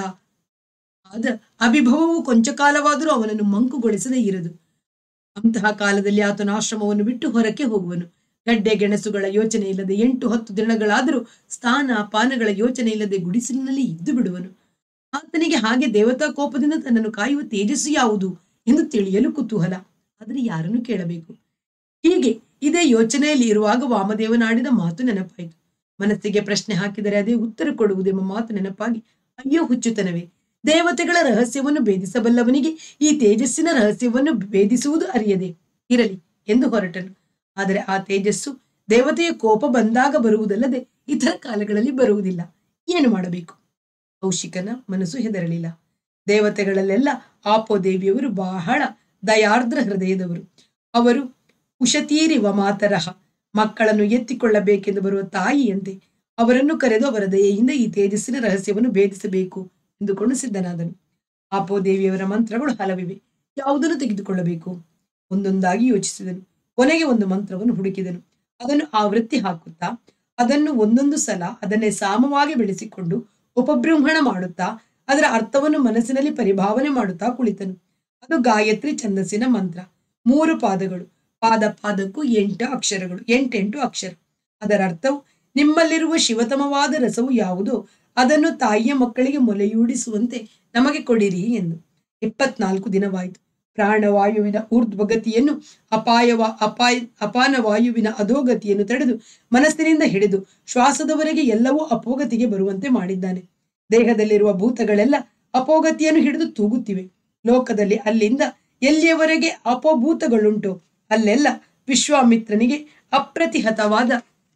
ಆದ ಅಭಿಭವವು ಕೊಂಚ ಕಾಲವಾದರೂ ಅವನನ್ನು ಮಂಕುಗೊಳಿಸದೇ ಇರದು ಅಂತಹ ಕಾಲದಲ್ಲಿ ಆತನ ಆಶ್ರಮವನ್ನು ಬಿಟ್ಟು ಹೊರಕ್ಕೆ ಹೋಗುವನು ಗಡ್ಡೆ ಗೆಣಸುಗಳ ಯೋಚನೆ ಇಲ್ಲದೆ ಎಂಟು ಹತ್ತು ದಿನಗಳಾದರೂ ಸ್ಥಾನ ಪಾನಗಳ ಯೋಚನೆ ಇಲ್ಲದೆ ಗುಡಿಸಿಲಿನಲ್ಲಿ ಇದ್ದು ಬಿಡುವನು ಆತನಿಗೆ ಹಾಗೆ ದೇವತಾ ಕೋಪದಿಂದ ತನ್ನನ್ನು ಕಾಯುವ ತೇಜಸ್ಸು ಯಾವುದು ಎಂದು ತಿಳಿಯಲು ಕುತೂಹಲ ಆದರೆ ಯಾರನ್ನು ಕೇಳಬೇಕು ಹೀಗೆ ಇದೇ ಯೋಚನೆಯಲ್ಲಿ ಇರುವಾಗ ವಾಮದೇವನಾಡಿದ ಮಾತು ನೆನಪಾಯಿತು ಮನಸ್ಸಿಗೆ ಪ್ರಶ್ನೆ ಹಾಕಿದರೆ ಅದೇ ಉತ್ತರ ಕೊಡುವುದೆಂಬ ಮಾತು ನೆನಪಾಗಿ ಅಯ್ಯೋ ಹುಚ್ಚುತನವೇ ದೇವತೆಗಳ ರಹಸ್ಯವನ್ನು ಭೇದಿಸಬಲ್ಲವನಿಗೆ ಈ ತೇಜಸ್ಸಿನ ರಹಸ್ಯವನ್ನು ಭೇದಿಸುವುದು ಅರಿಯದೆ ಇರಲಿ ಎಂದು ಹೊರಟನು ಆದರೆ ಆ ತೇಜಸ್ಸು ದೇವತೆಯ ಕೋಪ ಬಂದಾಗ ಬರುವುದಲ್ಲದೆ ಇತರ ಕಾಲಗಳಲ್ಲಿ ಬರುವುದಿಲ್ಲ ಏನು ಮಾಡಬೇಕು ಕೌಶಿಕನ ಮನಸ್ಸು ಹೆದರಲಿಲ್ಲ ದೇವತೆಗಳಲ್ಲೆಲ್ಲ ಆಪೋದೇವಿಯವರು ಬಹಳ ದಯಾರ್ದ್ರ ಹೃದಯದವರು ಅವರು ಉಷತೀರಿವ ಮಾತರಹ ಮಕ್ಕಳನ್ನು ಎತ್ತಿಕೊಳ್ಳಬೇಕೆಂದು ಬರುವ ತಾಯಿಯಂತೆ ಅವರನ್ನು ಕರೆದು ಅವರ ದಯೆಯಿಂದ ಈ ತೇಜಸ್ಸಿನ ರಹಸ್ಯವನ್ನು ಭೇದಿಸಬೇಕು ಎಂದುಕೊಂಡು ಸಿದ್ಧನಾದನು ಆಪೋದೇವಿಯವರ ಮಂತ್ರಗಳು ಹಲವಿವೆ ಯಾವುದನ್ನು ತೆಗೆದುಕೊಳ್ಳಬೇಕು ಒಂದೊಂದಾಗಿ ಯೋಚಿಸಿದನು ಕೊನೆಗೆ ಒಂದು ಮಂತ್ರವನ್ನು ಹುಡುಕಿದನು ಅದನ್ನು ಆವೃತ್ತಿ ಹಾಕುತ್ತಾ ಅದನ್ನು ಒಂದೊಂದು ಸಲ ಅದನ್ನೇ ಸಾಮವಾಗಿ ಬೆಳೆಸಿಕೊಂಡು ಉಪಬೃಂಹಣ ಮಾಡುತ್ತಾ ಅದರ ಅರ್ಥವನ್ನು ಮನಸ್ಸಿನಲ್ಲಿ ಪರಿಭಾವನೆ ಮಾಡುತ್ತಾ ಕುಳಿತನು ಅದು ಗಾಯತ್ರಿ ಛಂದಸ್ಸಿನ ಮಂತ್ರ ಮೂರು ಪಾದಗಳು ಪಾದ ಪಾದಕ್ಕೂ ಎಂಟು ಅಕ್ಷರಗಳು ಎಂಟೆಂಟು ಅಕ್ಷರ ಅದರ ಅರ್ಥವು ನಿಮ್ಮಲ್ಲಿರುವ ಶಿವತಮವಾದ ರಸವು ಯಾವುದೋ ಅದನ್ನು ತಾಯಿಯ ಮಕ್ಕಳಿಗೆ ಮೊಲೆಯೂಡಿಸುವಂತೆ ನಮಗೆ ಕೊಡಿರಿ ಎಂದು ಇಪ್ಪತ್ನಾಲ್ಕು ದಿನವಾಯಿತು ಪ್ರಾಣವಾಯುವಿನ ಊರ್ಧ್ವಗತಿಯನ್ನು ಅಪಾಯವ ಅಪಾಯ ಅಪಾನ ವಾಯುವಿನ ಅಧೋಗತಿಯನ್ನು ತಡೆದು ಮನಸ್ಸಿನಿಂದ ಹಿಡಿದು ಶ್ವಾಸದವರೆಗೆ ಎಲ್ಲವೂ ಅಪೋಗತಿಗೆ ಬರುವಂತೆ ಮಾಡಿದ್ದಾನೆ ದೇಹದಲ್ಲಿರುವ ಭೂತಗಳೆಲ್ಲ ಅಪೋಗತಿಯನ್ನು ಹಿಡಿದು ತೂಗುತ್ತಿವೆ ಲೋಕದಲ್ಲಿ ಅಲ್ಲಿಂದ ಎಲ್ಲಿಯವರೆಗೆ ಅಪಭೂತಗಳುಂಟು ಅಲ್ಲೆಲ್ಲ ವಿಶ್ವಾಮಿತ್ರನಿಗೆ ಅಪ್ರತಿಹತವಾದ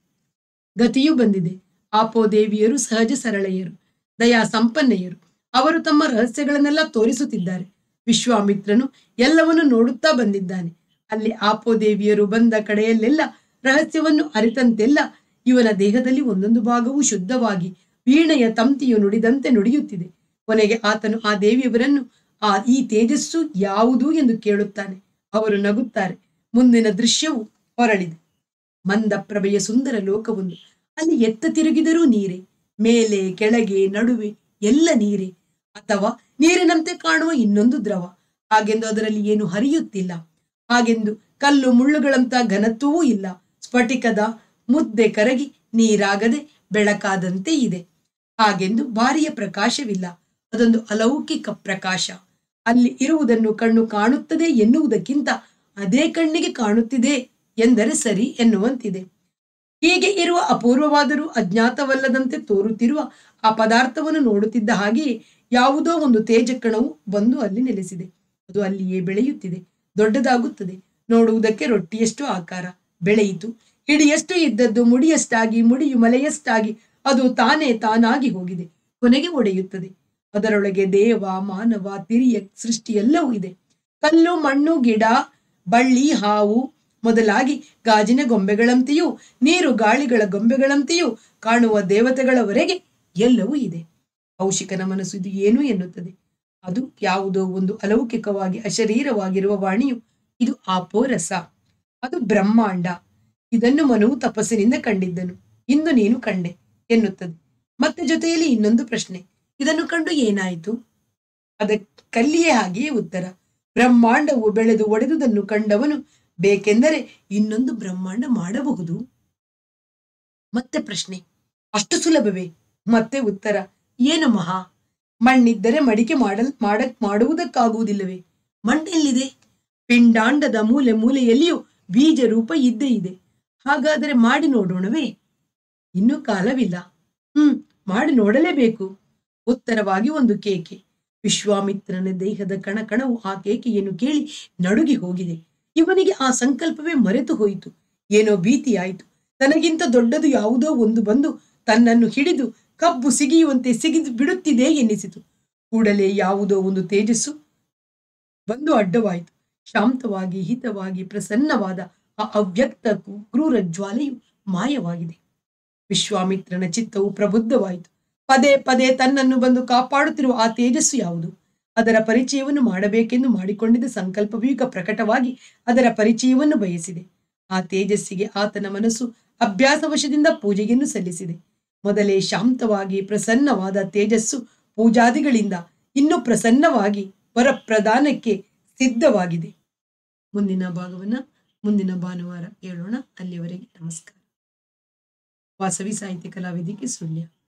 ಗತಿಯೂ ಬಂದಿದೆ ಆಪೋದೇವಿಯರು ಸಹಜ ಸರಳೆಯರು ದಯಾ ಸಂಪನ್ನೆಯರು ಅವರು ತಮ್ಮ ರಹಸ್ಯಗಳನ್ನೆಲ್ಲ ತೋರಿಸುತ್ತಿದ್ದಾರೆ ವಿಶ್ವಾಮಿತ್ರನು ಎಲ್ಲವನ್ನು ನೋಡುತ್ತಾ ಬಂದಿದ್ದಾನೆ ಅಲ್ಲಿ ಆಪೋದೇವಿಯರು ಬಂದ ಕಡೆಯಲ್ಲೆಲ್ಲ ರಹಸ್ಯವನ್ನು ಅರಿತಂತೆಲ್ಲ ಇವನ ದೇಹದಲ್ಲಿ ಒಂದೊಂದು ಭಾಗವು ಶುದ್ಧವಾಗಿ ವೀಣೆಯ ತಂತಿಯು ನುಡಿದಂತೆ ನುಡಿಯುತ್ತಿದೆ ಕೊನೆಗೆ ಆತನು ಆ ದೇವಿಯವರನ್ನು ಆ ಈ ತೇಜಸ್ಸು ಯಾವುದು ಎಂದು ಕೇಳುತ್ತಾನೆ ಅವರು ನಗುತ್ತಾರೆ ಮುಂದಿನ ದೃಶ್ಯವು ಹೊರಳಿದೆ ಮಂದ ಪ್ರಭೆಯ ಸುಂದರ ಲೋಕವೊಂದು ಅಲ್ಲಿ ಎತ್ತ ತಿರುಗಿದರೂ ನೀರೇ ಮೇಲೆ ಕೆಳಗೆ ನಡುವೆ ಎಲ್ಲ ನೀರೇ ಅಥವಾ ನೀರಿನಂತೆ ಕಾಣುವ ಇನ್ನೊಂದು ದ್ರವ ಹಾಗೆಂದು ಅದರಲ್ಲಿ ಏನು ಹರಿಯುತ್ತಿಲ್ಲ ಹಾಗೆಂದು ಕಲ್ಲು ಮುಳ್ಳುಗಳಂತ ಘನತ್ವವೂ ಇಲ್ಲ ಸ್ಫಟಿಕದ ಮುದ್ದೆ ಕರಗಿ ನೀರಾಗದೆ ಬೆಳಕಾದಂತೆ ಇದೆ ಹಾಗೆಂದು ಬಾರಿಯ ಪ್ರಕಾಶವಿಲ್ಲ ಅದೊಂದು ಅಲೌಕಿಕ ಪ್ರಕಾಶ ಅಲ್ಲಿ ಇರುವುದನ್ನು ಕಣ್ಣು ಕಾಣುತ್ತದೆ ಎನ್ನುವುದಕ್ಕಿಂತ ಅದೇ ಕಣ್ಣಿಗೆ ಕಾಣುತ್ತಿದೆ ಎಂದರೆ ಸರಿ ಎನ್ನುವಂತಿದೆ ಹೀಗೆ ಇರುವ ಅಪೂರ್ವವಾದರೂ ಅಜ್ಞಾತವಲ್ಲದಂತೆ ತೋರುತ್ತಿರುವ ಆ ಪದಾರ್ಥವನ್ನು ನೋಡುತ್ತಿದ್ದ ಹಾಗೆಯೇ ಯಾವುದೋ ಒಂದು ತೇಜಕಣವು ಬಂದು ಅಲ್ಲಿ ನೆಲೆಸಿದೆ ಅದು ಅಲ್ಲಿಯೇ ಬೆಳೆಯುತ್ತಿದೆ ದೊಡ್ಡದಾಗುತ್ತದೆ ನೋಡುವುದಕ್ಕೆ ರೊಟ್ಟಿಯಷ್ಟು ಆಕಾರ ಬೆಳೆಯಿತು ಹಿಡಿಯಷ್ಟು ಇದ್ದದ್ದು ಮುಡಿಯಷ್ಟಾಗಿ ಮುಡಿಯು ಮಲೆಯಷ್ಟಾಗಿ ಅದು ತಾನೇ ತಾನಾಗಿ ಹೋಗಿದೆ ಕೊನೆಗೆ ಒಡೆಯುತ್ತದೆ ಅದರೊಳಗೆ ದೇವ ಮಾನವ ತಿರಿಯ ಸೃಷ್ಟಿ ಎಲ್ಲವೂ ಇದೆ ಕಲ್ಲು ಮಣ್ಣು ಗಿಡ ಬಳ್ಳಿ ಹಾವು ಮೊದಲಾಗಿ ಗಾಜಿನ ಗೊಂಬೆಗಳಂತೆಯೂ ನೀರು ಗಾಳಿಗಳ ಗೊಂಬೆಗಳಂತೆಯೂ ಕಾಣುವ ದೇವತೆಗಳವರೆಗೆ ಎಲ್ಲವೂ ಇದೆ ಕೌಶಿಕನ ಮನಸ್ಸು ಇದು ಏನು ಎನ್ನುತ್ತದೆ ಅದು ಯಾವುದೋ ಒಂದು ಅಲೌಕಿಕವಾಗಿ ಅಶರೀರವಾಗಿರುವ ವಾಣಿಯು ಇದು ಆಪೋರಸ ಅದು ಬ್ರಹ್ಮಾಂಡ ಇದನ್ನು ಮನುವು ತಪಸ್ಸಿನಿಂದ ಕಂಡಿದ್ದನು ಇಂದು ನೀನು ಕಂಡೆ ಎನ್ನುತ್ತದೆ ಮತ್ತೆ ಜೊತೆಯಲ್ಲಿ ಇನ್ನೊಂದು ಪ್ರಶ್ನೆ ಇದನ್ನು ಕಂಡು ಏನಾಯಿತು ಅದಕ್ಕಲ್ಲಿಯೇ ಹಾಗೆಯೇ ಉತ್ತರ ಬ್ರಹ್ಮಾಂಡವು ಬೆಳೆದು ಒಡೆದುದನ್ನು ಕಂಡವನು ಬೇಕೆಂದರೆ ಇನ್ನೊಂದು ಬ್ರಹ್ಮಾಂಡ ಮಾಡಬಹುದು ಮತ್ತೆ ಪ್ರಶ್ನೆ ಅಷ್ಟು ಸುಲಭವೇ ಮತ್ತೆ ಉತ್ತರ ಏನು ಮಹಾ ಮಣ್ಣಿದ್ದರೆ ಮಡಿಕೆ ಮಾಡಲ್ ಮಾಡ ಮಾಡುವುದಕ್ಕಾಗುವುದಿಲ್ಲವೇ ಮಣ್ಣೆಲ್ಲಿದೆ ಪಿಂಡಾಂಡದ ಮೂಲೆ ಮೂಲೆಯಲ್ಲಿಯೂ ಬೀಜ ರೂಪ ಇದ್ದೇ ಇದೆ ಹಾಗಾದರೆ ಮಾಡಿ ನೋಡೋಣವೇ ಇನ್ನೂ ಕಾಲವಿಲ್ಲ ಹ್ಮ್ ಮಾಡಿ ನೋಡಲೇಬೇಕು ಉತ್ತರವಾಗಿ ಒಂದು ಕೇಕೆ ವಿಶ್ವಾಮಿತ್ರನ ದೇಹದ ಕಣಕಣವು ಆ ಕೇಕೆಯನ್ನು ಕೇಳಿ ನಡುಗಿ ಹೋಗಿದೆ ಇವನಿಗೆ ಆ ಸಂಕಲ್ಪವೇ ಮರೆತು ಹೋಯಿತು ಏನೋ ಭೀತಿಯಾಯಿತು ತನಗಿಂತ ದೊಡ್ಡದು ಯಾವುದೋ ಒಂದು ಬಂದು ತನ್ನನ್ನು ಹಿಡಿದು ಕಬ್ಬು ಸಿಗಿಯುವಂತೆ ಸಿಗಿದು ಬಿಡುತ್ತಿದೆ ಎನ್ನಿಸಿತು ಕೂಡಲೇ ಯಾವುದೋ ಒಂದು ತೇಜಸ್ಸು ಬಂದು ಅಡ್ಡವಾಯಿತು ಶಾಂತವಾಗಿ ಹಿತವಾಗಿ ಪ್ರಸನ್ನವಾದ ಆ ಅವ್ಯಕ್ತ ಕು- ಕ್ರೂರ ಜ್ವಾಲೆಯು ಮಾಯವಾಗಿದೆ ವಿಶ್ವಾಮಿತ್ರನ ಚಿತ್ತವು ಪ್ರಬುದ್ಧವಾಯಿತು ಪದೇ ಪದೇ ತನ್ನನ್ನು ಬಂದು ಕಾಪಾಡುತ್ತಿರುವ ಆ ತೇಜಸ್ಸು ಯಾವುದು ಅದರ ಪರಿಚಯವನ್ನು ಮಾಡಬೇಕೆಂದು ಮಾಡಿಕೊಂಡಿದ್ದ ಸಂಕಲ್ಪವೂ ಈಗ ಪ್ರಕಟವಾಗಿ ಅದರ ಪರಿಚಯವನ್ನು ಬಯಸಿದೆ ಆ ತೇಜಸ್ಸಿಗೆ ಆತನ ಮನಸ್ಸು ಅಭ್ಯಾಸವಶದಿಂದ ಪೂಜೆಯನ್ನು ಸಲ್ಲಿಸಿದೆ ಮೊದಲೇ ಶಾಂತವಾಗಿ ಪ್ರಸನ್ನವಾದ ತೇಜಸ್ಸು ಪೂಜಾದಿಗಳಿಂದ ಇನ್ನೂ ಪ್ರಸನ್ನವಾಗಿ ವರಪ್ರದಾನಕ್ಕೆ ಸಿದ್ಧವಾಗಿದೆ ಮುಂದಿನ ಭಾಗವನ್ನ ಮುಂದಿನ ಭಾನುವಾರ ಹೇಳೋಣ ಅಲ್ಲಿಯವರೆಗೆ ನಮಸ್ಕಾರ ವಾಸವಿ ಸಾಹಿತ್ಯ ಕಲಾವೇದಿಕೆ ಸುಳ್ಯ